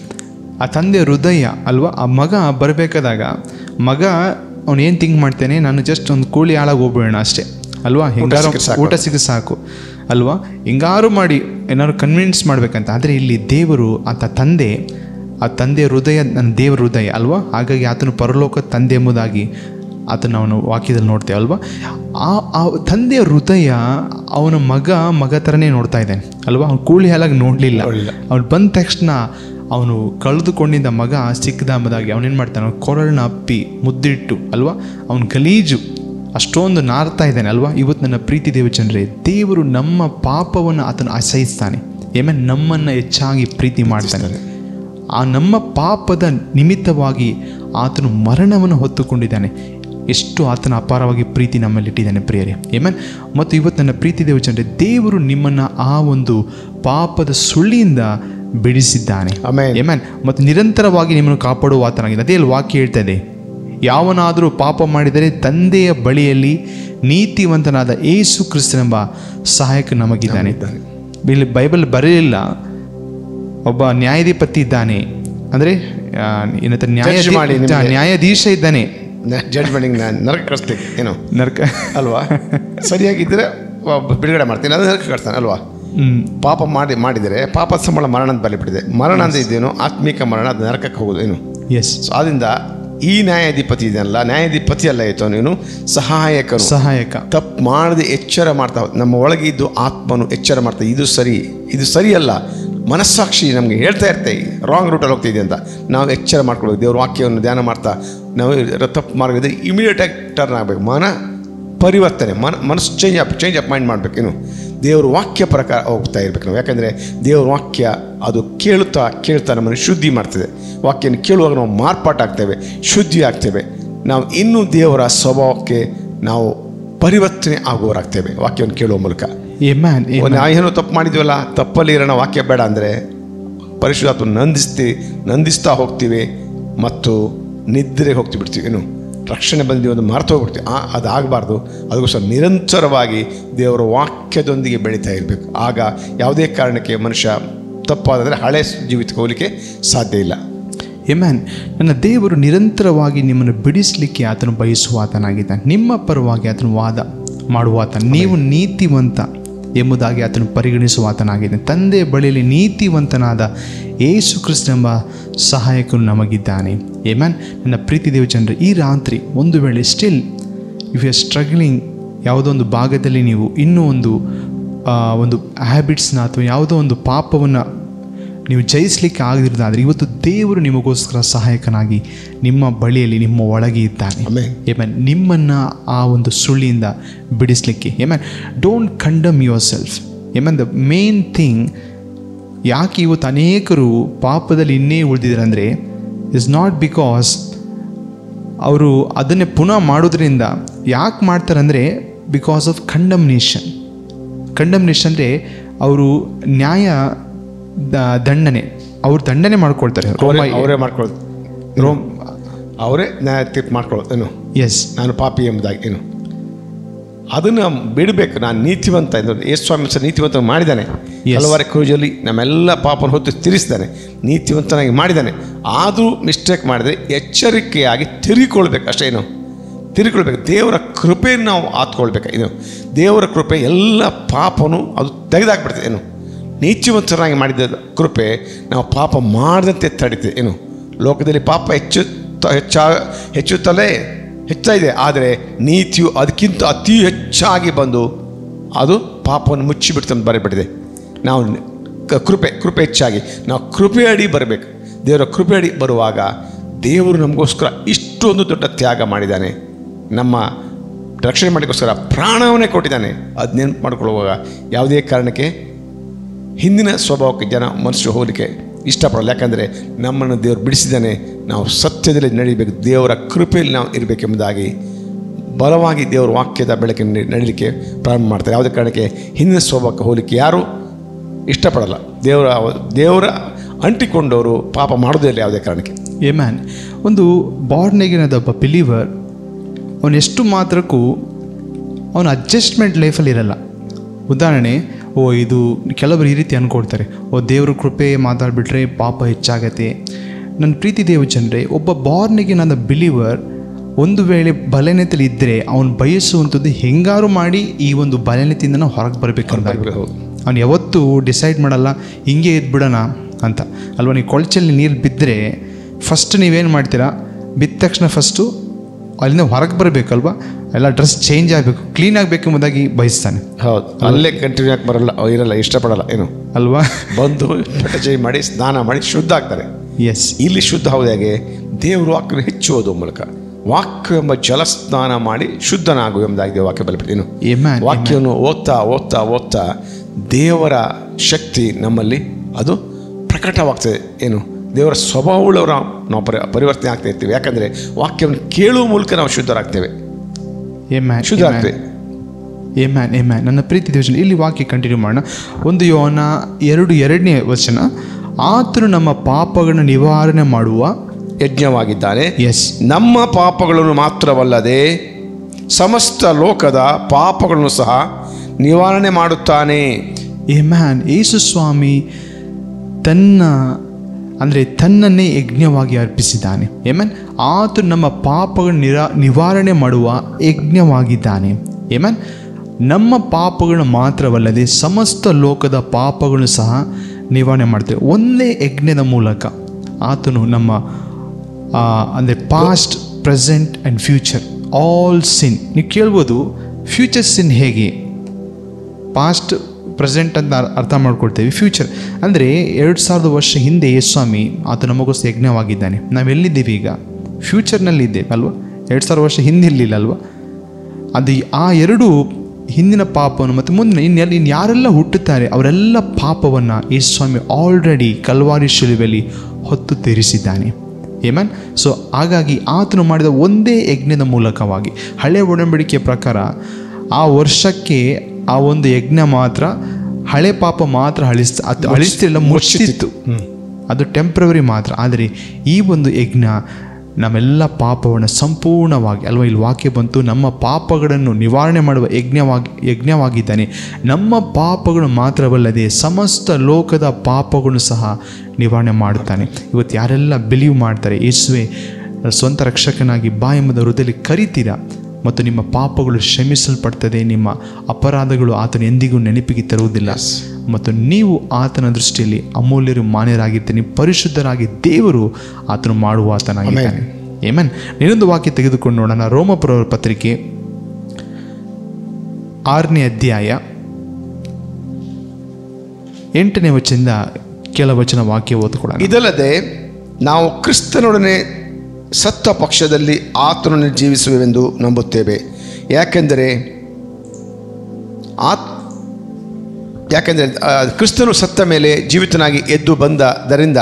ಆ ತಂದೆ ಹೃದಯ ಅಲ್ವಾ ಆ ಮಗ ಬರಬೇಕಾದಾಗ ಮಗ ಅವನು ಏನು ಥಿಂಕ್ ಮಾಡ್ತಾನೆ ನಾನು ಜಸ್ಟ್ ಒಂದು ಕೂಲಿ ಆಳಾಗಿ ಹೋಗ್ಬಿಡೋಣ ಅಷ್ಟೇ ಅಲ್ವಾ ಹಿಂಗಾರು ಸಿಕ್ಕರೆ ಸಾಕು. ಊಟ ಸಿಕ್ಕ ಸಾಕು ಅಲ್ವಾ ಹಿಂಗಾರು ಮಾಡಿ ಏನಾದ್ರು ಕನ್ವಿನ್ಸ್ ಮಾಡ್ಬೇಕಂತ ಆದರೆ ಇಲ್ಲಿ ದೇವರು ಆತ ತಂದೆ ಆ ತಂದೆಯ ಹೃದಯ ನನ್ನ ದೇವರ ಹೃದಯ ಅಲ್ವಾ ಹಾಗಾಗಿ ಆತನು ಪರಲೋಕ ತಂದೆ ಎಂಬುದಾಗಿ ಆತನ ಅವನು ವಾಕ್ಯದಲ್ಲಿ ನೋಡ್ತೇವೆ ಅಲ್ವಾ ಆ ಆ ತಂದೆಯ ಹೃದಯ ಅವನ ಮಗ ಮಗ ಥರನೇ ನೋಡ್ತಾ ಇದ್ದಾನೆ ಅಲ್ವಾ ಅವ್ನು ಕೂಲಿ ಹಾಲಾಗಿ ನೋಡಲಿಲ್ಲ ನೋಡ್ಲಿಲ್ಲ. ಅವ್ನು ಬಂದ ತಕ್ಷಣ ಅವನು ಕಳೆದುಕೊಂಡಿದ್ದ ಮಗ ಸಿಕ್ಕದ ಎಂಬುದಾಗಿ ಅವನೇನು ಮಾಡ್ತಾನೆ ಅವ್ನ ಕೊರಳನ್ನ ಅಪ್ಪಿ ಮುದ್ದಿಟ್ಟು ಅಲ್ವಾ ಅವನ ಗಲೀಜು ಅಷ್ಟೊಂದು ನಾರ್ತಾ ಇದ್ದಾನೆ ಅಲ್ವಾ ಇವತ್ತು ನನ್ನ ಪ್ರೀತಿ ದೇವ ಜನರೇ ದೇವರು ನಮ್ಮ ಪಾಪವನ್ನು ಆತನು ಅಸಹಿಸ್ತಾನೆ ಏಮೇ ನಮ್ಮನ್ನು ಹೆಚ್ಚಾಗಿ ಪ್ರೀತಿ ಮಾಡ್ತಾನೆ ಆ ನಮ್ಮ ಪಾಪದ ನಿಮಿತ್ತವಾಗಿ ಆತನು ಮರಣವನ್ನು ಹೊತ್ತುಕೊಂಡಿದ್ದಾನೆ ಎಷ್ಟು ಆತನ ಅಪಾರವಾಗಿ ಪ್ರೀತಿ ನಮ್ಮಲ್ಲಿ ಇಟ್ಟಿದ್ದಾನೆ ಪ್ರಿಯರೇ ಏಮನ್ ಮತ್ತು ಇವತ್ತು ನನ್ನ ಪ್ರೀತಿ ದೇವ ಜನರೇ ದೇವರು ನಿಮ್ಮನ್ನು ಆ ಒಂದು ಪಾಪದ ಸುಳ್ಳಿಯಿಂದ ಬಿಡಿಸಿದ್ದಾನೆ ಆಮೇಲೆ ಏಮನ್ ಮತ್ತು ನಿರಂತರವಾಗಿ ನಿಮ್ಮನ್ನು ಕಾಪಾಡುವ ಆತನಾಗಿದೆ ಅದೇ ಅಲ್ಲಿ ವಾಕ್ಯ ಹೇಳ್ತಾ ಇದೆ ಯಾವನಾದರೂ ಪಾಪ ಮಾಡಿದರೆ ತಂದೆಯ ಬಳಿಯಲ್ಲಿ ನೀತಿವಂತನಾದ ಏಸು ಕ್ರಿಸ್ತನೆಂಬ ಸಹಾಯಕ ನಮಗಿದ್ದಾನೆ ಇಲ್ಲಿ ಬೈಬಲ್ ಬರಲಿಲ್ಲ ಒಬ್ಬ ನ್ಯಾಯಾಧಿಪತಿ ಇದ್ದಾನೆ ಅಂದರೆ ಏನಂತ ನ್ಯಾಯ Judge ಮಾಡಿ ನಿಮ್ಗೆ. ನ್ಯಾಯಾಧೀಶ ಇದ್ದಾನೆ ಜಡ್ಜ್ಮೆಂಟಿಗೆ ನಾನು ನರಕ ಕಳಿಸ್ತೀನಿ ಏನು ನರ್ಕ ಅಲ್ವಾ ಸರಿಯಾಗಿದ್ದರೆ ಒಬ್ಬ ಬಿಡುಗಡೆ ಮಾಡ್ತೀನಿ ಅದು ನರಕ ಕಳಿಸ್ತಾನೆ ಅಲ್ವಾ ಹ್ಮ್. ಪಾಪ ಮಾಡಿ ಮಾಡಿದರೆ ಪಾಪದ ಸಂಬಳ ಮರಣ ಅಂತ ಬಲಿಬಿಟ್ಟಿದೆ ಮರಣ ಅಂದ್ರೆ ಇದೇನು ಆತ್ಮಿಕ ಮರಣ ಅದು ನರಕಕ್ಕೆ ಹೋಗೋದು ಏನು ಎಸ್ ಸೊ ಆದ್ದರಿಂದ ಈ ನ್ಯಾಯಾಧಿಪತಿ ಇದೆಯಲ್ಲ ನ್ಯಾಯಾಧಿಪತಿ ಅಲ್ಲ ಆಯಿತು ನೀನು ಸಹಾಯಕನು ಸಹಾಯಕ ತಪ್ಪು ಮಾಡದೆ ಎಚ್ಚರ ಮಾಡ್ತಾ ಹೋದ್- ನಮ್ಮ ಒಳಗೆ ಇದ್ದು ಆತ್ಮನು ಎಚ್ಚರ ಮಾಡ್ತಾ ಇದು ಸರಿ ಇದು ಸರಿಯಲ್ಲ ಮನಸ್ಸಾಕ್ಷಿ ನಮಗೆ ಹೇಳ್ತಾ ಇರ್ತೇವೆ ರಾಂಗ್ ರೂಟಲ್ಲಿ ಹೋಗ್ತಿದೆ ಅಂತ ನಾವು ಎಚ್ಚರ ಮಾಡ್ಕೊಳ್ಬೇಕು ದೇವ್ರ ವಾಕ್ಯವನ್ನು ಧ್ಯಾನ ಮಾಡ್ತಾ ನಾವು ತಪ್ಪು ಮಾರ್ಗದ ಇಮಿಡಿಯೇಟಾಗಿ ಟರ್ನ್ ಆಗಬೇಕು ಮನ ಪರಿವರ್ತನೆ ಮನ ಮನಸ್ಸು change up change up mind ಮಾಡಬೇಕೇನು ದೇವ್ರ ವಾಕ್ಯ ಪ್ರಕಾರ ಹೋಗ್ತಾ ಇರ್ಬೇಕು ನಾವು ಯಾಕಂದರೆ ದೇವ್ರ ವಾಕ್ಯ ಅದು ಕೇಳುತ್ತಾ ಕೇಳ್ತಾ ನಮ್ಮನ್ನು ಶುದ್ಧಿ ಮಾಡ್ತದೆ ವಾಕ್ಯನ ಕೇಳುವಾಗ ನಾವು ಮಾರ್ಪಾಟಾಗ್ತೇವೆ ಶುದ್ಧಿ ಆಗ್ತೇವೆ ನಾವು ಇನ್ನೂ ದೇವರ ಸ್ವಭಾವಕ್ಕೆ ನಾವು ಪರಿವರ್ತನೆ ಆಗುವವರಾಗ್ತೇವೆ ವಾಕ್ಯವನ್ನು ಕೇಳುವ ಮೂಲಕ ಎ ಮ್ಯಾನ್ ಒಂದು ನಾವು ಏನೋ ತಪ್ಪು ಮಾಡಿದ್ವಲ್ಲ ತಪ್ಪಲ್ಲಿ ಇರೋಣ ವಾಕ್ಯ ಬೇಡ ಅಂದರೆ ಪರಿಶುದ್ಧಾತ್ಮ ನಂದಿಸ್ತೀವಿ ನಂದಿಸ್ತಾ ಹೋಗ್ತೀವಿ ಮತ್ತು ನಿದ್ರೆಗೆ ಹೋಗ್ತಿ ಬಿಡ್ತೀವಿ ಏನು ರಕ್ಷಣೆ ಬಂದಿದ್ದೀವಿ ಒಂದು ಮರೆತು ಹೋಗ್ಬಿಡ್ತೀವಿ ಆ ಅದಾಗಬಾರ್ದು ಅದಕ್ಕೋಸ್ಕರ ನಿರಂತರವಾಗಿ ದೇವರ ವಾಕ್ಯದೊಂದಿಗೆ ಬೆಳೀತಾ ಇರಬೇಕು ಆಗ ಯಾವುದೇ ಕಾರಣಕ್ಕೆ ಮನುಷ್ಯ ತಪ್ಪಾದರೆ ಹಳೆ ಜೀವಿತಕ್ಕೆ ಹೋಗಲಿಕ್ಕೆ ಸಾಧ್ಯ ಇಲ್ಲ ಎಮ್ಯಾನ್ ನನ್ನ ದೇವರು ನಿರಂತರವಾಗಿ ನಿಮ್ಮನ್ನು ಬಿಡಿಸಲಿಕ್ಕೆ ಆತನು ಬಯಸುವ ಆತನಾಗಿದ್ದಾನೆ ನಿಮ್ಮ ಪರವಾಗಿ ಆತನು ವಾದ ಮಾಡುವ ಆತ ನೀವು ನೀತಿವಂತ ಎಂಬುದಾಗಿ ಆತನು ಪರಿಗಣಿಸುವ ಆತನಾಗಿದ್ದಾನೆ ತಂದೆ ಬಳಿಯಲ್ಲಿ ನೀತಿವಂತನಾದ ಏಸು ಕ್ರಿಸ್ತನೆಂಬ ಸಹಾಯಕನು ನಮಗಿದ್ದಾನೆ ಎಮ್ಯಾನ್ ನನ್ನ ಪ್ರೀತಿ ದೇವ ಜನರು ಈ ರಾತ್ರಿ ಒಂದು ವೇಳೆ ಸ್ಟಿಲ್ ಇಫ್ ಯು ಸ್ಟ್ರಗ್ಲಿಂಗ್ ಯಾವುದೋ ಒಂದು ಭಾಗದಲ್ಲಿ ನೀವು ಇನ್ನೂ ಒಂದು ಆ, ಒಂದು ಹ್ಯಾಬಿಟ್ಸ್ನ ಅಥವಾ ಯಾವುದೋ ಒಂದು ಪಾಪವನ್ನು ನೀವು ಜಯಿಸಲಿಕ್ಕೆ ಆಗದಿರೋದಾದರೆ ಇವತ್ತು ದೇವರು ನಿಮಗೋಸ್ಕರ ಸಹಾಯಕನಾಗಿ ನಿಮ್ಮ ಬಳಿಯಲ್ಲಿ ನಿಮ್ಮ ಒಳಗೆ ಇದ್ದಾನೆ ಆಮೇಲೆ ಏಮನ್ ನಿಮ್ಮನ್ನು ಆ ಒಂದು ಸುಳ್ಳಿಯಿಂದ ಬಿಡಿಸಲಿಕ್ಕೆ amen don't condemn yourself amen the main thing ಯಾಕೆ ಇವತ್ತು ಅನೇಕರು ಪಾಪದಲ್ಲಿ ಇನ್ನೇ ಉಳಿದಿದ್ದಾರೆ ಅಂದರೆ ಇಸ್ ನಾಟ್ ಬಿಕಾಸ್ ಅವರು ಅದನ್ನೇ ಪುನಃ ಮಾಡೋದ್ರಿಂದ ಯಾಕೆ ಮಾಡ್ತಾರೆ ಅಂದರೆ ಬಿಕಾಸ್ ಆಫ್ ಕಂಡಮ್ನೇಷನ್ ಕಂಡಮ್ನೇಷನ್ ಅಂದರೆ ಅವರು ನ್ಯಾಯ ದ- ದಂಡನೆ ಅವ್ರು ದಂಡನೆ ಮಾಡ್ಕೊಳ್ತಾರೆ ರೋಮ ಅವರೇ ಅವರೇ ಮಾಡ್ಕೊಳ್ಳೋದು ರೋಮ್ ಅವರೇ ನ್ಯಾಯ ತೀರ್ಪು ಮಾಡ್ಕೊಳ್ಳೋದು ಏನು ಎಸ್ ನಾನು ಪಾಪಿ ಎಂಬುದಾಗಿ ಏನು ಅದನ್ನು ಬಿಡಬೇಕು ನಾನು ನೀತಿವಂತ ಎಂದು ಯೇಸ್ವಾಮಿ ಸಹ ನೀತಿವಂತ ಮಾಡಿದ್ದಾನೆ Yes. ಹಲವಾರು ಕ್ರೂಜಲ್ಲಿ ನಮ್ಮೆಲ್ಲ ಪಾಪನ ಹೊತ್ತು ತಿರಿಸಿದ್ದಾನೆ ನೀತಿವಂತನಾಗಿ ಮಾಡಿದ್ದಾನೆ ಆದರೂ ಮಿಸ್ಟೇಕ್ ಮಾಡಿದರೆ ಎಚ್ಚರಿಕೆಯಾಗಿ ತಿರುಗಿಕೊಳ್ಬೇಕು ಅಷ್ಟೇನು ತಿರುಗಿಕೊಳ್ಬೇಕು ದೇವರ ಕೃಪೆಯನ್ನು ನಾವು ಆತ್ಕೊಳ್ಬೇಕು ಇದು ದೇವರ ಕೃಪೆ ಎಲ್ಲ ಪಾಪನು ಅದು ತೆಗೆದಾಕ್ಬಿಡ್ತದೆ ಏನು ನೀತಿವಂತರಾಗಿ ಮಾಡಿದ ಕೃಪೆ ನಾವು ಪಾಪ ಮಾಡದಂತೆ ತಡಿತದೆ ಏನು ಲೋಕದಲ್ಲಿ ಪಾಪ ಹೆಚ್ಚು ಹೆಚ್ಚಾ ಹೆಚ್ಚುತ್ತಲೇ ಹೆಚ್ಚಾ ಇದೆ ಆದರೆ ನೀತಿಯು ಅದಕ್ಕಿಂತ ಅತಿ ಹೆಚ್ಚಾಗಿ ಬಂದು ಅದು ಪಾಪವನ್ನು ಮುಚ್ಚಿಬಿಡ್ತು ಅಂತ ಬರೆಬಿಟ್ಟಿದೆ ನಾವು ಕ- ಕೃಪೆ ಕೃಪೆ ಹೆಚ್ಚಾಗಿ ನಾವು ಕೃಪೆ ಅಡಿ ಬರಬೇಕು ದೇವರ ಕೃಪೆ ಅಡಿ ಬರುವಾಗ ದೇವರು ನಮಗೋಸ್ಕರ ಇಷ್ಟೊಂದು ದೊಡ್ಡ ತ್ಯಾಗ ಮಾಡಿದ್ದಾನೆ ನಮ್ಮ ರಕ್ಷಣೆ ಮಾಡಲಿಕ್ಕೋಸ್ಕರ ಪ್ರಾಣವನ್ನೇ ಕೊಟ್ಟಿದ್ದಾನೆ ಅದು ನೆನಪು ಮಾಡ್ಕೊಳ್ಳುವಾಗ ಯಾವುದೇ ಕಾರಣಕ್ಕೆ ಹಿಂದಿನ ಸ್ವಭಾವಕ್ಕೆ ಜನ ಮನುಷ್ಯರು ಹೋಗಲಿಕ್ಕೆ ಇಷ್ಟಪಡಲ್ಲ ಯಾಕಂದರೆ ನಮ್ಮನ್ನು ದೇವರು ಬಿಡಿಸಿದ್ದಾನೆ ನಾವು ಸತ್ಯದಲ್ಲಿ ನಡೀಬೇಕು ದೇವರ ಕೃಪೆಯಲ್ಲಿ ನಾವು ಇರಬೇಕೆಂಬುದಾಗಿ ಬಲವಾಗಿ ದೇವರ ವಾಕ್ಯದ ಬೆಳಕಿನ ನಡೀಲಿಕ್ಕೆ ಪ್ರಾರಂಭ ಮಾಡ್ತಾರೆ ಯಾವುದೇ ಕಾರಣಕ್ಕೆ ಹಿಂದಿನ ಸ್ವಭಾವಕ್ಕೆ ಹೋಗಲಿಕ್ಕೆ ಯಾರೂ ಇಷ್ಟಪಡಲ್ಲ ದೇವರ ದೇವರ ಅಂಟಿಕೊಂಡವರು ಪಾಪ ಮಾಡೋದಿಲ್ಲ ಯಾವುದೇ ಕಾರಣಕ್ಕೆ ಎ ಮ್ಯಾನ್ ಒಂದು ಬಾರ್ನೆಗಿನದ ಒಬ್ಬ ಬಿಲೀವರ್ ಅವನು ಎಷ್ಟು ಮಾತ್ರಕ್ಕೂ ಅವನ ಅಡ್ಜಸ್ಟ್ಮೆಂಟ್ ಲೈಫಲ್ಲಿ ಇರಲ್ಲ ಉದಾಹರಣೆ ಓ ಇದು ಕೆಲವರು ಈ ರೀತಿ ಅಂದ್ಕೊಳ್ತಾರೆ ಓ ದೇವ್ರ ಕೃಪೆ ಮಾತಾಡ್ಬಿಟ್ರೆ ಪಾಪ ಹೆಚ್ಚಾಗತ್ತೆ ನನ್ನ ಪ್ರೀತಿ ದೇವ ಜನರೇ ಒಬ್ಬ ಬಾರ್ನಿಗಿನಾದ ಬಿಲೀವರ್ ಒಂದು ವೇಳೆ ಬಲನೆತಲ್ಲಿ ಇದ್ದರೆ ಅವನು ಬಯಸುವಂಥದ್ದು ಹೆಂಗಾರು ಮಾಡಿ ಈ ಒಂದು ಬಲನೆತಿಂದ ನಾವು ಹೊರಗೆ ಬರಬೇಕಂತ ಹೌದು ಅವ್ನು ಯಾವತ್ತೂ ಡಿಸೈಡ್ ಮಾಡಲ್ಲ ಹಿಂಗೆ ಇದ್ಬಿಡೋಣ ಅಂತ ಅಲ್ವಾ ನೀವು ಕೊಳಚಲ್ಲಿ ನೀರು ಬಿದ್ದರೆ ಫಸ್ಟ್ ನೀವೇನು ಮಾಡ್ತೀರಾ ಬಿದ್ದ ತಕ್ಷಣ ಫಸ್ಟು ಅಲ್ಲಿಂದ ಹೊರಗೆ ಬರಬೇಕಲ್ವಾ ಎಲ್ಲ ಡ್ರೆಸ್ ಚೇಂಜ್ ಆಗಬೇಕು ಕ್ಲೀನ್ ಆಗಬೇಕು ಎಂಬುದಾಗಿ ಬಯಸ್ತಾನೆ ಹೌದು ಅಲ್ಲೇ ಕಂಟಿನ್ಯೂ ಆಗಿ ಬರಲ್ಲ ಇರಲ್ಲ ಇಷ್ಟಪಡಲ್ಲ ಏನು ಅಲ್ವಾ ಬಂದು ಬಟ್ಟೆ ಚೇಂಜ್ ಮಾಡಿ ಸ್ನಾನ ಮಾಡಿ ಶುದ್ಧ ಆಗ್ತಾರೆ ಎಸ್ ಇಲ್ಲಿ ಶುದ್ಧ ಹೌದಾಗೆ ದೇವರು ವಾಕ್ಯನ ಹೆಚ್ಚು ಓದುವ ಮೂಲಕ ವಾಕ್ಯ ಎಂಬ ಜಲಸ್ನಾನ ಮಾಡಿ ಶುದ್ಧನಾಗು ಎಂಬುದಾಗಿ ದೇವ ವಾಕ್ಯ ಬಲಪಡ್ತೀನಿ Amen, ವಾಕ್ಯವನ್ನು ಓದ್ತಾ ಓದ್ತಾ ಓದ್ತಾ ದೇವರ ಶಕ್ತಿ ನಮ್ಮಲ್ಲಿ ಅದು ಪ್ರಕಟವಾಗ್ತದೆ ಏನು ದೇವರ ಸ್ವಭಾವವುಳ್ಳವರ ನಾವು ಪರಿ ಪರಿವರ್ತನೆ ಆಗ್ತಾ ಇರ್ತೀವಿ ಯಾಕಂದರೆ ವಾಕ್ಯವನ್ನು ಕೇಳುವ ಮೂಲಕ ನಾವು ಶುದ್ಧರಾಗ್ತೇವೆ ಎ ಮ್ಯಾನ್ ಶುದ್ಧ ಆಗ್ತೇವೆ ಎ ಮ್ಯಾನ್ ಎ ಮ್ಯಾನ್ ನನ್ನ ಪ್ರೀತಿ ದೇವಜನ ಇಲ್ಲಿ ವಾಕ್ಯ ಕಂಟಿನ್ಯೂ ಮಾಡೋಣ ಒಂದು ಯೋನ ಎರಡು ಎರಡನೇ ವಚನ ಆತನು ನಮ್ಮ ಪಾಪಗಳನ್ನು ನಿವಾರಣೆ ಮಾಡುವ ಯಜ್ಞವಾಗಿದ್ದಾನೆ ಎಸ್ ನಮ್ಮ ಪಾಪಗಳನ್ನು ಮಾತ್ರವಲ್ಲದೆ ಸಮಸ್ತ ಲೋಕದ ಪಾಪಗಳನ್ನು ಸಹ ನಿವಾರಣೆ ಮಾಡುತ್ತಾನೆ ಏ ಮ್ಯಾನ್ ಯೇಸು ಸ್ವಾಮಿ ತನ್ನ ಅಂದರೆ ತನ್ನನ್ನೇ ಯಜ್ಞವಾಗಿ ಅರ್ಪಿಸಿದ್ದಾನೆ ಏಮನ್ ಆತ ನಮ್ಮ ಪಾಪಗಳ ನಿರಾ ನಿವಾರಣೆ ಮಾಡುವ ಯಜ್ಞವಾಗಿದ್ದಾನೆ ಏಮನ್ ನಮ್ಮ ಪಾಪಗಳು ಮಾತ್ರವಲ್ಲದೆ ಸಮಸ್ತ ಲೋಕದ ಪಾಪಗಳು ಸಹ ನಿವಾರಣೆ ಮಾಡ್ತೇವೆ ಒಂದೇ ಯಜ್ಞದ ಮೂಲಕ ಆತನು ನಮ್ಮ ಅಂದರೆ past present and future all sin ನೀವು ಕೇಳ್ಬೋದು ಫ್ಯೂಚರ್ ಸಿನ್ ಹೇಗೆ ಪಾಸ್ಟ್ ಪ್ರೆಸೆಂಟ್ ಅಂತ ಅರ್- ಅರ್ಥ ಮಾಡ್ಕೊಳ್ತೇವೆ ಫ್ಯೂಚರ್ ಅಂದರೆ ಎರಡು ಸಾವಿರದ ವರ್ಷ ಹಿಂದೆ ಯೇಸ್ವಾಮಿ ಆತ ನಮಗೋಸ್ಕರ ಯಜ್ಞವಾಗಿದ್ದಾನೆ ನಾವೆಲ್ಲಿದ್ದೀವಿ ಈಗ ಫ್ಯೂಚರ್ನಲ್ಲಿದ್ದೇವೆ ಅಲ್ವಾ ಎರಡು ಸಾವಿರ ವರ್ಷ ಹಿಂದೆ ಇರಲಿಲ್ಲ ಅಲ್ವಾ ಅದು ಆ ಎರಡು ಹಿಂದಿನ ಪಾಪವನ್ನು ಮತ್ತು ಮುಂದಿನ ಇನ್ನೆಲ್ಲ ಇನ್ನು ಯಾರೆಲ್ಲ ಹುಟ್ಟುತ್ತಾರೆ ಅವರೆಲ್ಲ ಪಾಪವನ್ನು ಯೇಸ್ವಾಮಿ ಆಲ್ರೆಡಿ ಕಲ್ವಾರಿ ಶಿಲುಬೆಯಲ್ಲಿ ಹೊತ್ತು ತೀರಿಸಿದ್ದಾನೆ ಏಮನ್ ಸೊ ಹಾಗಾಗಿ ಆತನು ಮಾಡಿದ ಒಂದೇ ಯಜ್ಞದ ಮೂಲಕವಾಗಿ ಹಳೆ ಒಡಂಬಡಿಕೆಯ ಪ್ರಕಾರ ಆ ವರ್ಷಕ್ಕೆ ಆ ಒಂದು ಯಜ್ಞ ಮಾತ್ರ ಹಳೆ ಪಾಪ ಮಾತ್ರ ಅಳಿಸ್ ಅದು ಅಳಿಸ್ತಿಲ್ಲ ಮುಚ್ಚಿತ್ತು ಅದು ಟೆಂಪ್ರವರಿ ಮಾತ್ರ ಆದರೆ ಈ ಒಂದು ಯಜ್ಞ ನಮ್ಮೆಲ್ಲ ಪಾಪವನ್ನು ಸಂಪೂರ್ಣವಾಗಿ ಅಲ್ವಾ ಇಲ್ಲಿ ವಾಕ್ಯ ಬಂತು ನಮ್ಮ ಪಾಪಗಳನ್ನು ನಿವಾರಣೆ ಮಾಡುವ ಯಜ್ಞವಾಗಿ ಯಜ್ಞವಾಗಿದ್ದಾನೆ ನಮ್ಮ ಪಾಪಗಳು ಮಾತ್ರವಲ್ಲದೆ ಸಮಸ್ತ ಲೋಕದ ಪಾಪಗಳನ್ನು ಸಹ ನಿವಾರಣೆ ಮಾಡುತ್ತಾನೆ ಇವತ್ತು ಯಾರೆಲ್ಲ ಬಿಲೀವ್ ಮಾಡ್ತಾರೆ ಯೇಸುವೆ ಸ್ವಂತ ರಕ್ಷಕನಾಗಿ ಬಾ ಎಂಬುದ ಹೃದಯದಲ್ಲಿ ಕರಿತೀರಾ ಮತ್ತು ನಿಮ್ಮ ಪಾಪಗಳು ಕ್ಷಮಿಸಲ್ಪಡ್ತದೆ ನಿಮ್ಮ ಅಪರಾಧಗಳು ಆತನ ಎಂದಿಗೂ ನೆನಪಿಗೆ ತರುವುದಿಲ್ಲ ಮತ್ತು ನೀವು ಆತನ ದೃಷ್ಟಿಯಲ್ಲಿ ಅಮೂಲ್ಯರು ಮಾನ್ಯರಾಗಿರ್ತೀರಿ ಪರಿಶುದ್ಧರಾಗಿ ದೇವರು ಆತನು ಮಾಡುವ ಆತನಾಗಿದ್ದಾನೆ ಏಮನ್ ಇನ್ನೊಂದು ವಾಕ್ಯ ತೆಗೆದುಕೊಂಡು ನೋಡೋಣ ರೋಮಪುರವರ ಪತ್ರಿಕೆ ಆರನೇ ಅಧ್ಯಾಯ ಎಂಟನೇ ವಚನದಿಂದ ಕೆಲ ವಚನ ವಾಕ್ಯ ಓದ್ಕೊಳ್ಳೋಣ ಇದಲ್ಲದೆ ನಾವು ಕ್ರಿಸ್ತನೊಡನೆ ಸತ್ತ ಪಕ್ಷದಲ್ಲಿ ಆತನನ್ನು ಜೀವಿಸುವೆವೆಂದು ನಂಬುತ್ತೇವೆ ಯಾಕೆಂದರೆ ಆತ್ ಯಾಕೆಂದರೆ ಆ, ಕ್ರಿಸ್ತನು ಸತ್ತ ಮೇಲೆ ಜೀವಿತನಾಗಿ ಎದ್ದು ಬಂದದರಿಂದ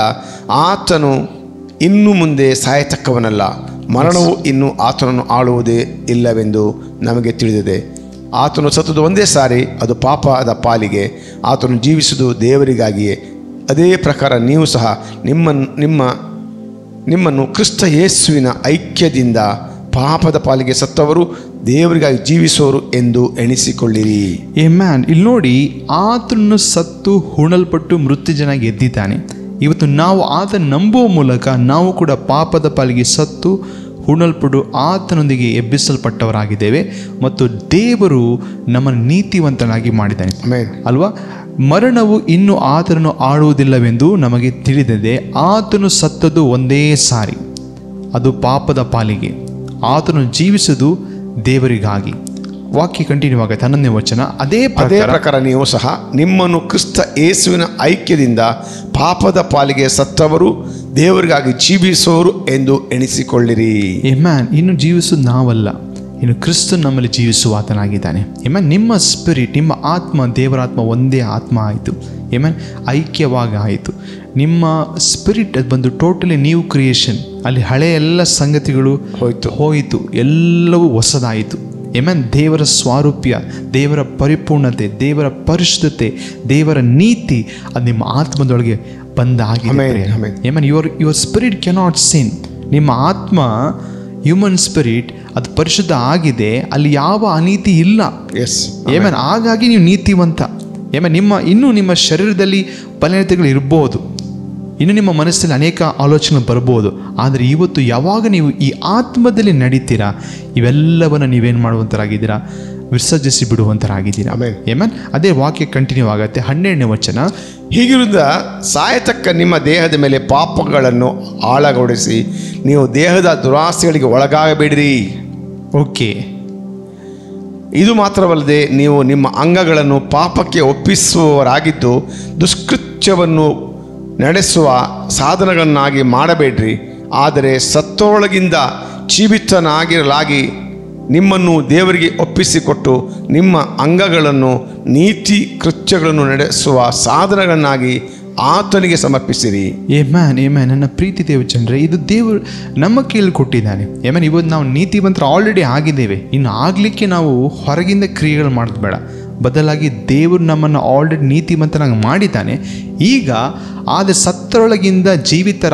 ಆತನು ಇನ್ನು ಮುಂದೆ ಸಾಯತಕ್ಕವನಲ್ಲ ಮರಣವು ಇನ್ನು ಆತನನ್ನು ಆಳುವುದೇ ಇಲ್ಲವೆಂದು ನಮಗೆ ತಿಳಿದಿದೆ ಆತನು ಸತ್ತದು ಒಂದೇ ಸಾರಿ ಅದು ಪಾಪದ ಪಾಲಿಗೆ ಆತನು ಜೀವಿಸುವುದು ದೇವರಿಗಾಗಿಯೇ ಅದೇ ಪ್ರಕಾರ ನೀವು ಸಹ ನಿಮ್ಮ ನಿಮ್ಮ ನಿಮ್ಮನ್ನು ಕ್ರಿಸ್ತ ಯೇಸುವಿನ ಐಕ್ಯದಿಂದ ಪಾಪದ ಪಾಲಿಗೆ ಸತ್ತವರು ದೇವರಿಗಾಗಿ ಜೀವಿಸುವವರು ಎಂದು ಎಣಿಸಿಕೊಳ್ಳಿರಿ ಏ ಮ್ಯಾನ್ ಇಲ್ಲಿ ನೋಡಿ ಆತನನ್ನು ಸತ್ತು ಹುಣಲ್ಪಟ್ಟು ಮೃತ್ಯುಜನಾಗಿ ಎದ್ದಿದ್ದಾನೆ ಇವತ್ತು ನಾವು ಆತ ನಂಬುವ ಮೂಲಕ ನಾವು ಕೂಡ ಪಾಪದ ಪಾಲಿಗೆ ಸತ್ತು ಹುಣಲ್ಪಡು ಆತನೊಂದಿಗೆ ಎಬ್ಬಿಸಲ್ಪಟ್ಟವರಾಗಿದ್ದೇವೆ ಮತ್ತು ದೇವರು ನಮ್ಮನ್ನು ನೀತಿವಂತನಾಗಿ ಮಾಡಿದ್ದಾನೆ ಆಮೇನ್ ಅಲ್ವಾ ಮರಣವು ಇನ್ನು ಆತನನ್ನು ಆಳುವುದಿಲ್ಲವೆಂದು ನಮಗೆ ತಿಳಿದಿದೆ ಆತನು ಸತ್ತದು ಒಂದೇ ಸಾರಿ ಅದು ಪಾಪದ ಪಾಲಿಗೆ ಆತನು ಜೀವಿಸುವುದು ದೇವರಿಗಾಗಿ ವಾಕ್ಯ ಕಂಟಿನ್ಯೂ ಆಗತ್ತೆ ಹನ್ನೊಂದನೇ ವಚನ ಅದೇ ಅದೇ ಪ್ರಕಾರ ಪ್ರಕಾರ ನೀವು ಸಹ ನಿಮ್ಮನ್ನು ಕ್ರಿಸ್ತ ಯೇಸುವಿನ ಐಕ್ಯದಿಂದ ಪಾಪದ ಪಾಲಿಗೆ ಸತ್ತವರು ದೇವರಿಗಾಗಿ ಜೀವಿಸುವವರು ಎಂದು ಎಣಿಸಿಕೊಳ್ಳಿರಿ ಏ ಮ್ಯಾನ್ ಇನ್ನು ಜೀವಿಸುವುದು ನಾವಲ್ಲ ಇನ್ನು ಕ್ರಿಸ್ತು ನಮ್ಮಲ್ಲಿ ಜೀವಿಸುವ ಆತನಾಗಿದ್ದಾನೆ ಏಮನ್ ನಿಮ್ಮ ಸ್ಪಿರಿಟ್ ನಿಮ್ಮ ಆತ್ಮ ದೇವರಾತ್ಮ ಒಂದೇ ಆತ್ಮ ಆಯಿತು ಏಮನ್ ಐಕ್ಯವಾಗಿ ಆಯಿತು ನಿಮ್ಮ ಸ್ಪಿರಿಟ್ ಅದು ಬಂದು ಟೋಟಲಿ ನ್ಯೂ ಕ್ರಿಯೇಷನ್ ಅಲ್ಲಿ ಹಳೆ ಎಲ್ಲ ಸಂಗತಿಗಳು ಹೋಯ್ತು. ಹೋಯಿತು ಎಲ್ಲವೂ ಹೊಸದಾಯಿತು ಏಮನ್ ದೇವರ ಸ್ವಾರೂಪ್ಯ ದೇವರ ಪರಿಪೂರ್ಣತೆ ದೇವರ ಪರಿಶುದ್ಧತೆ ದೇವರ ನೀತಿ ಅದು ನಿಮ್ಮ ಆತ್ಮದೊಳಗೆ ಬಂದಾಗಿದೆ Amen, ಪ್ರಿಯರೇ. amen. Amen your your spirit cannot sin ನಿಮ್ಮ ಆತ್ಮ ಹ್ಯೂಮನ್ ಸ್ಪಿರಿಟ್ ಅದು ಪರಿಶುದ್ಧ ಆಗಿದೆ ಅಲ್ಲಿ ಯಾವ ಅನೀತಿ ಇಲ್ಲ ಎಸ್ ಏಮನ್ ಹಾಗಾಗಿ ನೀವು ನೀತಿವಂತ ಏಮನ್ ನಿಮ್ಮ ಇನ್ನೂ ನಿಮ್ಮ ಶರೀರದಲ್ಲಿ ಬಲಹೀನತೆಗಳು ಇರ್ಬೋದು ಇನ್ನು ನಿಮ್ಮ ಮನಸ್ಸಲ್ಲಿ ಅನೇಕ ಆಲೋಚನೆಗಳು ಬರ್ಬೋದು ಆದರೆ ಇವತ್ತು ಯಾವಾಗ ನೀವು ಈ ಆತ್ಮದಲ್ಲಿ ನಡೀತೀರಾ ಇವೆಲ್ಲವನ್ನು ನೀವೇನು ಮಾಡುವಂಥರಾಗಿದ್ದೀರಾ ವಿಸರ್ಜಿಸಿ ಬಿಡುವಂಥರಾಗಿದ್ದೀರಾ Amen. ಏಮನ್ ಅದೇ ವಾಕ್ಯ ಕಂಟಿನ್ಯೂ ಆಗತ್ತೆ ಹನ್ನೆರಡನೇ ವಚನ ಹೀಗಿರುವುದ ಸಾಯತಕ್ಕ ನಿಮ್ಮ ದೇಹದ ಮೇಲೆ ಪಾಪಗಳನ್ನು ಆಳಗೊಳಿಸಿ ನೀವು ದೇಹದ ದುರಾಸೆಗಳಿಗೆ ಒಳಗಾಗಬೇಡಿರಿ ಓಕೆ ಇದು ಮಾತ್ರವಲ್ಲದೆ ನೀವು ನಿಮ್ಮ ಅಂಗಗಳನ್ನು ಪಾಪಕ್ಕೆ ಒಪ್ಪಿಸುವವರಾಗಿದ್ದು ದುಷ್ಕೃತ್ಯವನ್ನು ನಡೆಸುವ ಸಾಧನಗಳನ್ನಾಗಿ ಮಾಡಬೇಡ್ರಿ ಆದರೆ ಸತ್ತೊಳಗಿಂದ ಜೀವಿತನಾಗಿರಲಾಗಿ ನಿಮ್ಮನ್ನು ದೇವರಿಗೆ ಒಪ್ಪಿಸಿಕೊಟ್ಟು ನಿಮ್ಮ ಅಂಗಗಳನ್ನು ನೀತಿ ಕೃತ್ಯಗಳನ್ನು ನಡೆಸುವ ಸಾಧನಗಳನ್ನಾಗಿ ಆತನಿಗೆ ಸಮರ್ಪಿಸಿರಿ ಏ ಮ್ಯಾನ್ ಏ ಮ್ಯಾನ್ ನನ್ನ ಪ್ರೀತಿ ದೇವಚಂದ್ರೆ ಇದು ದೇವರು ನಮ್ಮ ಕೈಯಲ್ಲಿ ಕೊಟ್ಟಿದ್ದಾನೆ ಏ ಮ್ಯಾನ್ ಇವತ್ತು ನಾವು ನೀತಿವಂತರ ಆಲ್ರೆಡಿ ಆಗಿದ್ದೇವೆ ಇನ್ನು ಆಗಲಿಕ್ಕೆ ನಾವು ಹೊರಗಿಂದ ಕ್ರಿಯೆಗಳು ಮಾಡೋದು ಬೇಡ ಬದಲಾಗಿ ದೇವರು ನಮ್ಮನ್ನು ಆಲ್ರೆಡಿ ನೀತಿವಂತನಾಗಿ ಮಾಡಿದ್ದಾನೆ ಈಗ ಆದರೆ ಸತ್ತರೊಳಗಿಂದ ಜೀವಿತರ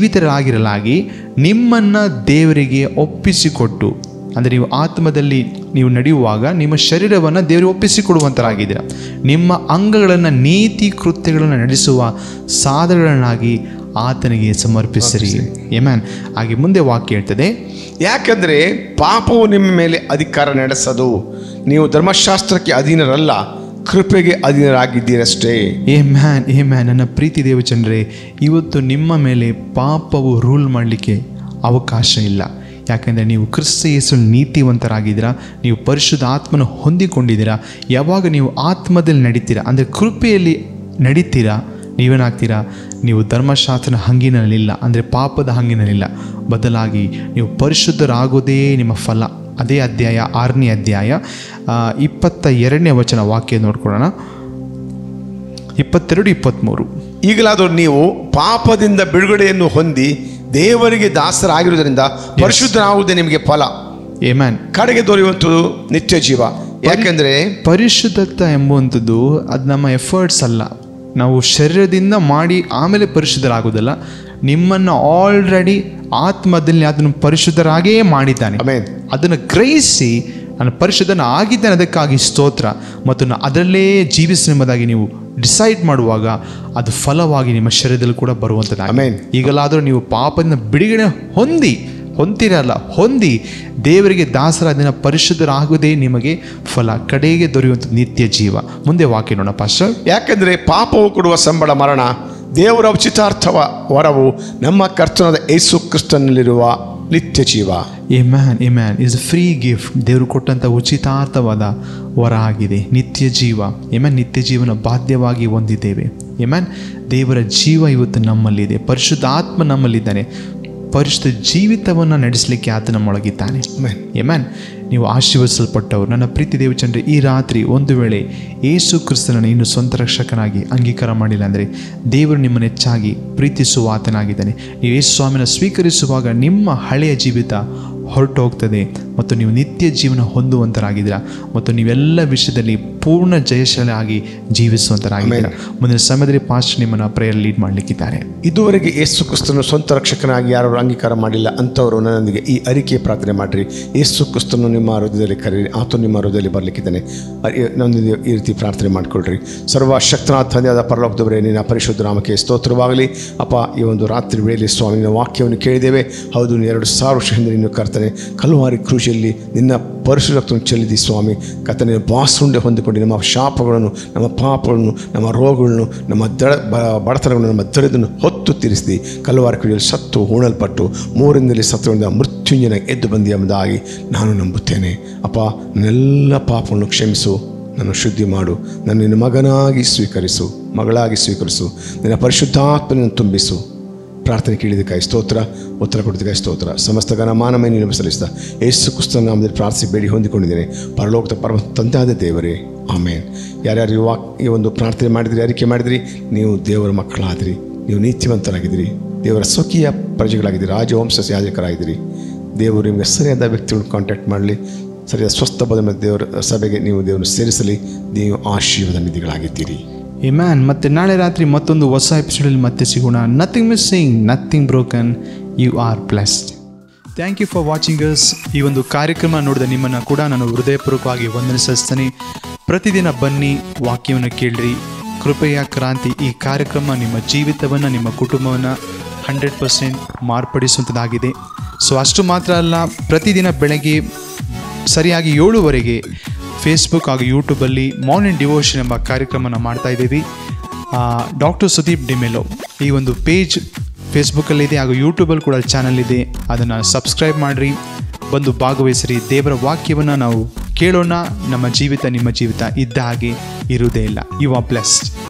ಜೀವಿತರಾಗಿರಲಾಗಿ ನಿಮ್ಮನ್ನು ದೇವರಿಗೆ ಒಪ್ಪಿಸಿಕೊಟ್ಟು ಅಂದರೆ ನೀವು ಆತ್ಮದಲ್ಲಿ ನೀವು ನಡೆಯುವಾಗ ನಿಮ್ಮ ಶರೀರವನ್ನು ದೇವರು ಒಪ್ಪಿಸಿಕೊಡುವಂತರಾಗಿದ್ದೀರ ನಿಮ್ಮ ಅಂಗಗಳನ್ನು ನೀತಿ ಕೃತ್ಯಗಳನ್ನು ನಡೆಸುವ ಸಾಧನಗಳನ್ನಾಗಿ ಆತನಿಗೆ ಸಮರ್ಪಿಸಿರಿ ಏಮ್ಯಾನ್ ಹಾಗೆ ಮುಂದೆ ವಾಕ್ಯ ಹೇಳ್ತದೆ ಯಾಕಂದರೆ ಪಾಪವು ನಿಮ್ಮ ಮೇಲೆ ಅಧಿಕಾರ ನಡೆಸದು ನೀವು ಧರ್ಮಶಾಸ್ತ್ರಕ್ಕೆ ಅಧೀನರಲ್ಲ ಕೃಪೆಗೆ ಅಧೀನರಾಗಿದ್ದೀರಷ್ಟೇ ಏ ಮ್ಯಾನ್ ಏ ಮ್ಯಾನ್ ನನ್ನ ಪ್ರೀತಿ ದೇವಚಂದ್ರೆ ಇವತ್ತು ನಿಮ್ಮ ಮೇಲೆ ಪಾಪವು ರೂಲ್ ಮಾಡಲಿಕ್ಕೆ ಅವಕಾಶ ಇಲ್ಲ ಯಾಕೆಂದರೆ ನೀವು ಕ್ರಿಸ್ತ ಯೇಸು ನೀತಿವಂತರಾಗಿದ್ದೀರಾ ನೀವು ಪರಿಶುದ್ಧ ಆತ್ಮನ ಹೊಂದಿಕೊಂಡಿದ್ದೀರಾ ಯಾವಾಗ ನೀವು ಆತ್ಮದಲ್ಲಿ ನಡೀತೀರಾ ಅಂದರೆ ಕೃಪೆಯಲ್ಲಿ ನಡೀತೀರಾ ನೀವೇನಾಗ್ತೀರಾ ನೀವು ಧರ್ಮಶಾಸ್ತ್ರನ ಹಂಗಿನಲ್ಲಿಲ್ಲ ಅಂದರೆ ಪಾಪದ ಹಂಗಿನಲ್ಲಿಲ್ಲ ಬದಲಾಗಿ ನೀವು ಪರಿಶುದ್ಧರಾಗೋದೇ ನಿಮ್ಮ ಫಲ ಅದೇ ಅಧ್ಯಾಯ ಆರನೇ ಅಧ್ಯಾಯ ಆ, ಇಪ್ಪತ್ತ ಎರಡನೇ ವಚನ ವಾಕ್ಯ ನೋಡ್ಕೊಳ್ಳೋಣ ಇಪ್ಪತ್ತೆರಡು ಇಪ್ಪತ್ತ್ಮೂರು ಈಗಲಾದರೂ ನೀವು ಪಾಪದಿಂದ ಬಿಡುಗಡೆಯನ್ನು ಹೊಂದಿ ದೇವರಿಗೆ ದಾಸರಾಗಿರುವುದರಿಂದ ಪರಿಶುದ್ಧರಾಗುವುದೇ ನಿಮಗೆ ಫಲ ಏ ಮ್ಯಾನ್ ಕಡೆಗೆ ದೊರೆಯುವಂಥದ್ದು ನಿತ್ಯ ಜೀವ ಯಾಕೆಂದರೆ ಪರಿಶುದ್ಧತೆ ಎಂಬುವಂಥದ್ದು ಅದು ನಮ್ಮ ಎಫರ್ಟ್ಸ್ ಅಲ್ಲ ನಾವು ಶರೀರದಿಂದ ಮಾಡಿ ಆಮೇಲೆ ಪರಿಶುದ್ಧರಾಗೋದಲ್ಲ ನಿಮ್ಮನ್ನು ಆಲ್ರೆಡಿ ಆತ್ಮದಲ್ಲಿ ಅದನ್ನು ಪರಿಶುದ್ಧರಾಗೇ ಮಾಡಿದ್ದಾನೆ ಆಮೇನ್ ಅದನ್ನು ಗ್ರಹಿಸಿ ನಾನು ಪರಿಶುದ್ಧನ ಆಗಿದ್ದೇನೆ ಅದಕ್ಕಾಗಿ ಸ್ತೋತ್ರ ಮತ್ತು ನಾ ಅದರಲ್ಲೇ ಜೀವಿಸನೆಂಬುದಾಗಿ ನೀವು ಡಿಸೈಡ್ ಮಾಡುವಾಗ ಅದು ಫಲವಾಗಿ ನಿಮ್ಮ ಶರೀರದಲ್ಲಿ ಕೂಡ ಬರುವಂಥದ್ದು ಆಮೇನ್ ಈಗಲಾದರೂ ನೀವು ಪಾಪದಿಂದ ಬಿಡುಗಡೆ ಹೊಂದಿ ಹೊಂದಿರಲ್ಲ ಹೊಂದಿ ದೇವರಿಗೆ ದಾಸರ ದಿನ ಪರಿಶುದ್ಧರಾಗುವುದೇ ನಿಮಗೆ ಫಲ ಕಡೆಗೆ ದೊರೆಯುವಂಥ ನಿತ್ಯ ಜೀವ ಮುಂದೆ ವಾಕ್ಯ ನೋಡೋಣ ಪಾಸ್ಟರ್ ಯಾಕೆಂದರೆ ಪಾಪವು ಕೊಡುವ ಸಂಬಳ ಮರಣ ದೇವರ ಉಚಿತಾರ್ಥವ ವರವು ನಮ್ಮ ಕರ್ತನಾದ ಯೇಸು ಕ್ರಿಸ್ತನಲ್ಲಿರುವ ನಿತ್ಯ ಜೀವ amen amen is free gift ದೇವರು ಕೊಟ್ಟಂಥ ಉಚಿತಾರ್ಥವಾದ ವರ ಆಗಿದೆ ನಿತ್ಯ ಜೀವ ಎ ಮ್ಯಾನ್ ನಿತ್ಯ ಜೀವನ ಬಾಧ್ಯವಾಗಿ ಹೊಂದಿದ್ದೇವೆ ಎ ಮ್ಯಾನ್ ದೇವರ ಜೀವ ಇವತ್ತು ನಮ್ಮಲ್ಲಿದೆ ಪರಿಶುದ್ಧ ಆತ್ಮ ನಮ್ಮಲ್ಲಿದ್ದಾನೆ ಪರಿಶುದ್ಧ ಜೀವಿತವನ್ನು ನಡೆಸಲಿಕ್ಕೆ ಆತ ನಮ್ಮೊಳಗಿದ್ದಾನೆ ಆಮೆನ್. ಎಮ್ಯಾನ್ ನೀವು ಆಶೀರ್ವದಿಸಲ್ಪಟ್ಟವರು ನನ್ನ ಪ್ರೀತಿ ದೇವಚಂದ್ರ ಈ ರಾತ್ರಿ ಒಂದು ವೇಳೆ ಏಸು ಕ್ರಿಸ್ತನನ್ನು ಇನ್ನು ಸ್ವಂತ ರಕ್ಷಕನಾಗಿ ಅಂಗೀಕಾರ ಮಾಡಿಲ್ಲ ಅಂದರೆ ದೇವರು ನಿಮ್ಮನ್ನು ಹೆಚ್ಚಾಗಿ ಪ್ರೀತಿಸುವ ಆತನಾಗಿದ್ದಾನೆ ನೀವು ಯೇಸು ಸ್ವಾಮಿನ ಸ್ವೀಕರಿಸುವಾಗ ನಿಮ್ಮ ಹಳೆಯ ಜೀವಿತ ಹೊರಟು ಹೋಗ್ತದೆ ಮತ್ತು ನೀವು ನಿತ್ಯ ಜೀವನ ಹೊಂದುವಂತರಾಗಿದ್ದೀರಾ ಮತ್ತು ನೀವೆಲ್ಲ ವಿಷಯದಲ್ಲಿ ಪೂರ್ಣ ಜಯಶಾಲಿ ಆಗಿ ಜೀವಿಸುವಂತರಾಗಿದ್ದೀರಾ ಮುಂದಿನ ಸಮಯದಲ್ಲಿ ಪಾಸ್ಟ್ ನಿಮ್ಮನ್ನು ಪ್ರೇಯರ್ ಲೀಡ್ ಮಾಡಲಿಕ್ಕಿದ್ದಾರೆ ಇದುವರೆಗೆ ಯೇಸು ಕ್ರಿಸ್ತನು ಸ್ವಂತ ರಕ್ಷಕನಾಗಿ ಯಾರು ಅಂಗೀಕಾರ ಮಾಡಿಲ್ಲ ಅಂಥವರು ನನ್ನೊಂದಿಗೆ ಈ ಅರಿಕೆ ಪ್ರಾರ್ಥನೆ ಮಾಡಿರಿ ಯೇಸು ಕ್ರಿಸ್ತನು ನಿಮ್ಮ ಹೃದಯದಲ್ಲಿ ಕರೀರಿ ಆತ ನಿಮ್ಮ ಹೃದಯದಲ್ಲಿ ಬರಲಿಕ್ಕಿದ್ದಾನೆ ನನ್ನೊಂದಿಗೆ ಈ ರೀತಿ ಪ್ರಾರ್ಥನೆ ಮಾಡಿಕೊಳ್ರಿ ಸರ್ವಶಕ್ತನಾಥ ತಂದೆಯಾದ ಪರಲೋಕದವರೇ ನಿನ್ನ ಪರಿಶುದ್ಧ ನಾಮಕ್ಕೆ ಸ್ತೋತ್ರವಾಗಲಿ ಅಪ್ಪ ಈ ಒಂದು ರಾತ್ರಿ ವೇಳೆಯಲ್ಲಿ ಸ್ವಾಮಿನ ವಾಕ್ಯವನ್ನು ಕೇಳಿದ್ದೇವೆ ಹೌದು ನೀನು ಎರಡು ಸಾವಿರ ವರ್ಷ ಹಿಂದೆ ನೀನು ಕರ್ತನೆ ಕಲ್ವಾರಿ ಕೃಷಿಯಲ್ಲಿ ನಿನ್ನ ಪರಿಶುದ್ಧ ರಕ್ತವನ್ನು ಚೆಲ್ಲಿದಿ ಸ್ವಾಮಿ ಕರ್ತನೆ ಬಾಸುಂಡೆ ಹೊಂದಿಕೊಂಡು ನಮ್ಮ ಶಾಪಗಳನ್ನು ನಮ್ಮ ಪಾಪಗಳನ್ನು ನಮ್ಮ ರೋಗಗಳನ್ನು ನಮ್ಮ ದಡ ಬ- ಬಡತನಗಳನ್ನು ನಮ್ಮ ದರಿದ್ರನ್ನು ಹೊತ್ತು ತೀರಿಸಿದಿ ಕಲ್ವಾರಿ ಕೃಷಿಯಲ್ಲಿ ಸತ್ತು ಹೂಣಲ್ಪಟ್ಟು ಮೂರಿಂದಲೇ ಸತ್ತುಗಳಿಂದ ಮೃತ್ಯುಂಜನ ಎದ್ದು ಬಂದಿ ಎಂಬುದಾಗಿ ನಾನು ನಂಬುತ್ತೇನೆ ಅಪ್ಪ ನನ್ನೆಲ್ಲ ಪಾಪವನ್ನು ಕ್ಷಮಿಸು ನನ್ನ ಶುದ್ಧಿ ಮಾಡು ನನ್ನ ನಿನ್ನ ಮಗನಾಗಿ ಸ್ವೀಕರಿಸು ಮಗಳಾಗಿ ಸ್ವೀಕರಿಸು ನಿನ್ನ ಪರಿಶುದ್ಧಾತ್ಮನನ್ನು ತುಂಬಿಸು ಪ್ರಾರ್ಥನೆ ಕೇಳಿದಕ್ಕಾಗಿ ಸ್ತೋತ್ರ ಉತ್ತರ ಕೊಟ್ಟಿದ್ದಕ್ಕಾಗಿ ಸ್ತೋತ್ರ ಸಮಸ್ತ ಗಣ ಮಾನಮಯ ನೀನು ಸಲ್ಲಿಸ್ತಾ ಯೇಸು ಕ್ರಿಸ್ತನ ನಾಮದಲ್ಲಿ ಪ್ರಾರ್ಥಿಸಿ ಬೇಡಿ ಹೊಂದಿಕೊಂಡಿದ್ದೇನೆ ಪರಲೋಕದ ಪರಮ ತಂದೆಯಾದ ದೇವರೇ ಆಮೇನ್ ಯಾರ್ಯಾರು ಈ ವಾಕ್ ಈ ಒಂದು ಪ್ರಾರ್ಥನೆ ಮಾಡಿದ್ರಿ ಅರಿಕೆ ಮಾಡಿದ್ರಿ ನೀವು ದೇವರ ಮಕ್ಕಳಾದಿರಿ ನೀವು ನೀತಿವಂತರಾಗಿದ್ದೀರಿ ದೇವರ ಸ್ವಕೀಯ ಪ್ರಜೆಗಳಾಗಿದ್ದೀರಿ ರಾಜವಂಶ ಯಾಜಕರಾಗಿದ್ದೀರಿ ದೇವರು ನಿಮಗೆ ಸರಿಯಾದ ವ್ಯಕ್ತಿಗಳನ್ನು ಕಾಂಟ್ಯಾಕ್ಟ್ ಮಾಡಲಿ ಸರಿಯಾದ ಸ್ವಸ್ಥ ಬದ ದೇವರ ಸಭೆಗೆ ನೀವು ದೇವರನ್ನು ಸೇರಿಸಲಿ ನೀವು ಆಶೀರ್ವಾದ ನಿಧಿಗಳಾಗಿದ್ದೀರಿ ಎ ಮ್ಯಾನ್ ಮತ್ತೆ ನಾಳೆ ರಾತ್ರಿ ಮತ್ತೊಂದು ಹೊಸ ಎಪಿಸೋಡಲ್ಲಿ ಮತ್ತೆ ಸಿಗೋಣ nothing missing nothing broken you are blessed thank you for watching us ಈ ಒಂದು ಕಾರ್ಯಕ್ರಮ ನೋಡಿದ ನಿಮ್ಮನ್ನು ಕೂಡ ನಾನು ಹೃದಯಪೂರ್ವಕವಾಗಿ ವಂದನಿಸಿಸ್ತೇನೆ ಪ್ರತಿದಿನ ಬನ್ನಿ ವಾಕ್ಯವನ್ನು ಕೇಳ್ರಿ ಕೃಪೆಯ ಕ್ರಾಂತಿ ಈ ಕಾರ್ಯಕ್ರಮ ನಿಮ್ಮ ಜೀವಿತವನ್ನು ನಿಮ್ಮ ಕುಟುಂಬವನ್ನು ಹಂಡ್ರೆಡ್ ಪರ್ಸೆಂಟ್ ಮಾರ್ಪಡಿಸುವಂಥದ್ದಾಗಿದೆ ಸೊ ಅಷ್ಟು ಮಾತ್ರ ಅಲ್ಲ ಪ್ರತಿದಿನ ಬೆಳಗ್ಗೆ ಸರಿಯಾಗಿ ಏಳುವರೆಗೆ ಫೇಸ್ಬುಕ್ ಹಾಗೂ ಯೂಟ್ಯೂಬಲ್ಲಿ ಮಾರ್ನಿಂಗ್ ಡಿವೋಷನ್ ಎಂಬ ಕಾರ್ಯಕ್ರಮನ ಮಾಡ್ತಾ ಇದ್ದೀವಿ ಡಾಕ್ಟರ್ ಸುದೀಪ್ ಡಿಮೆಲೋ ಈ ಒಂದು ಪೇಜ್ ಫೇಸ್ಬುಕ್ಕಲ್ಲಿದೆ ಹಾಗೂ ಯೂಟ್ಯೂಬಲ್ಲಿ ಕೂಡ ಚಾನಲ್ ಇದೆ ಅದನ್ನು ಸಬ್ಸ್ಕ್ರೈಬ್ ಮಾಡಿರಿ ಬಂದು ಭಾಗವಹಿಸಿರಿ ದೇವರ ವಾಕ್ಯವನ್ನು ನಾವು ಕೇಳೋಣ ನಮ್ಮ ಜೀವಿತ ನಿಮ್ಮ ಜೀವಿತ ಇದ್ದ ಹಾಗೆ ಇರುವುದೇ ಇಲ್ಲ ಯು ಆರ್ ಬ್ಲೆಸ್ಡ್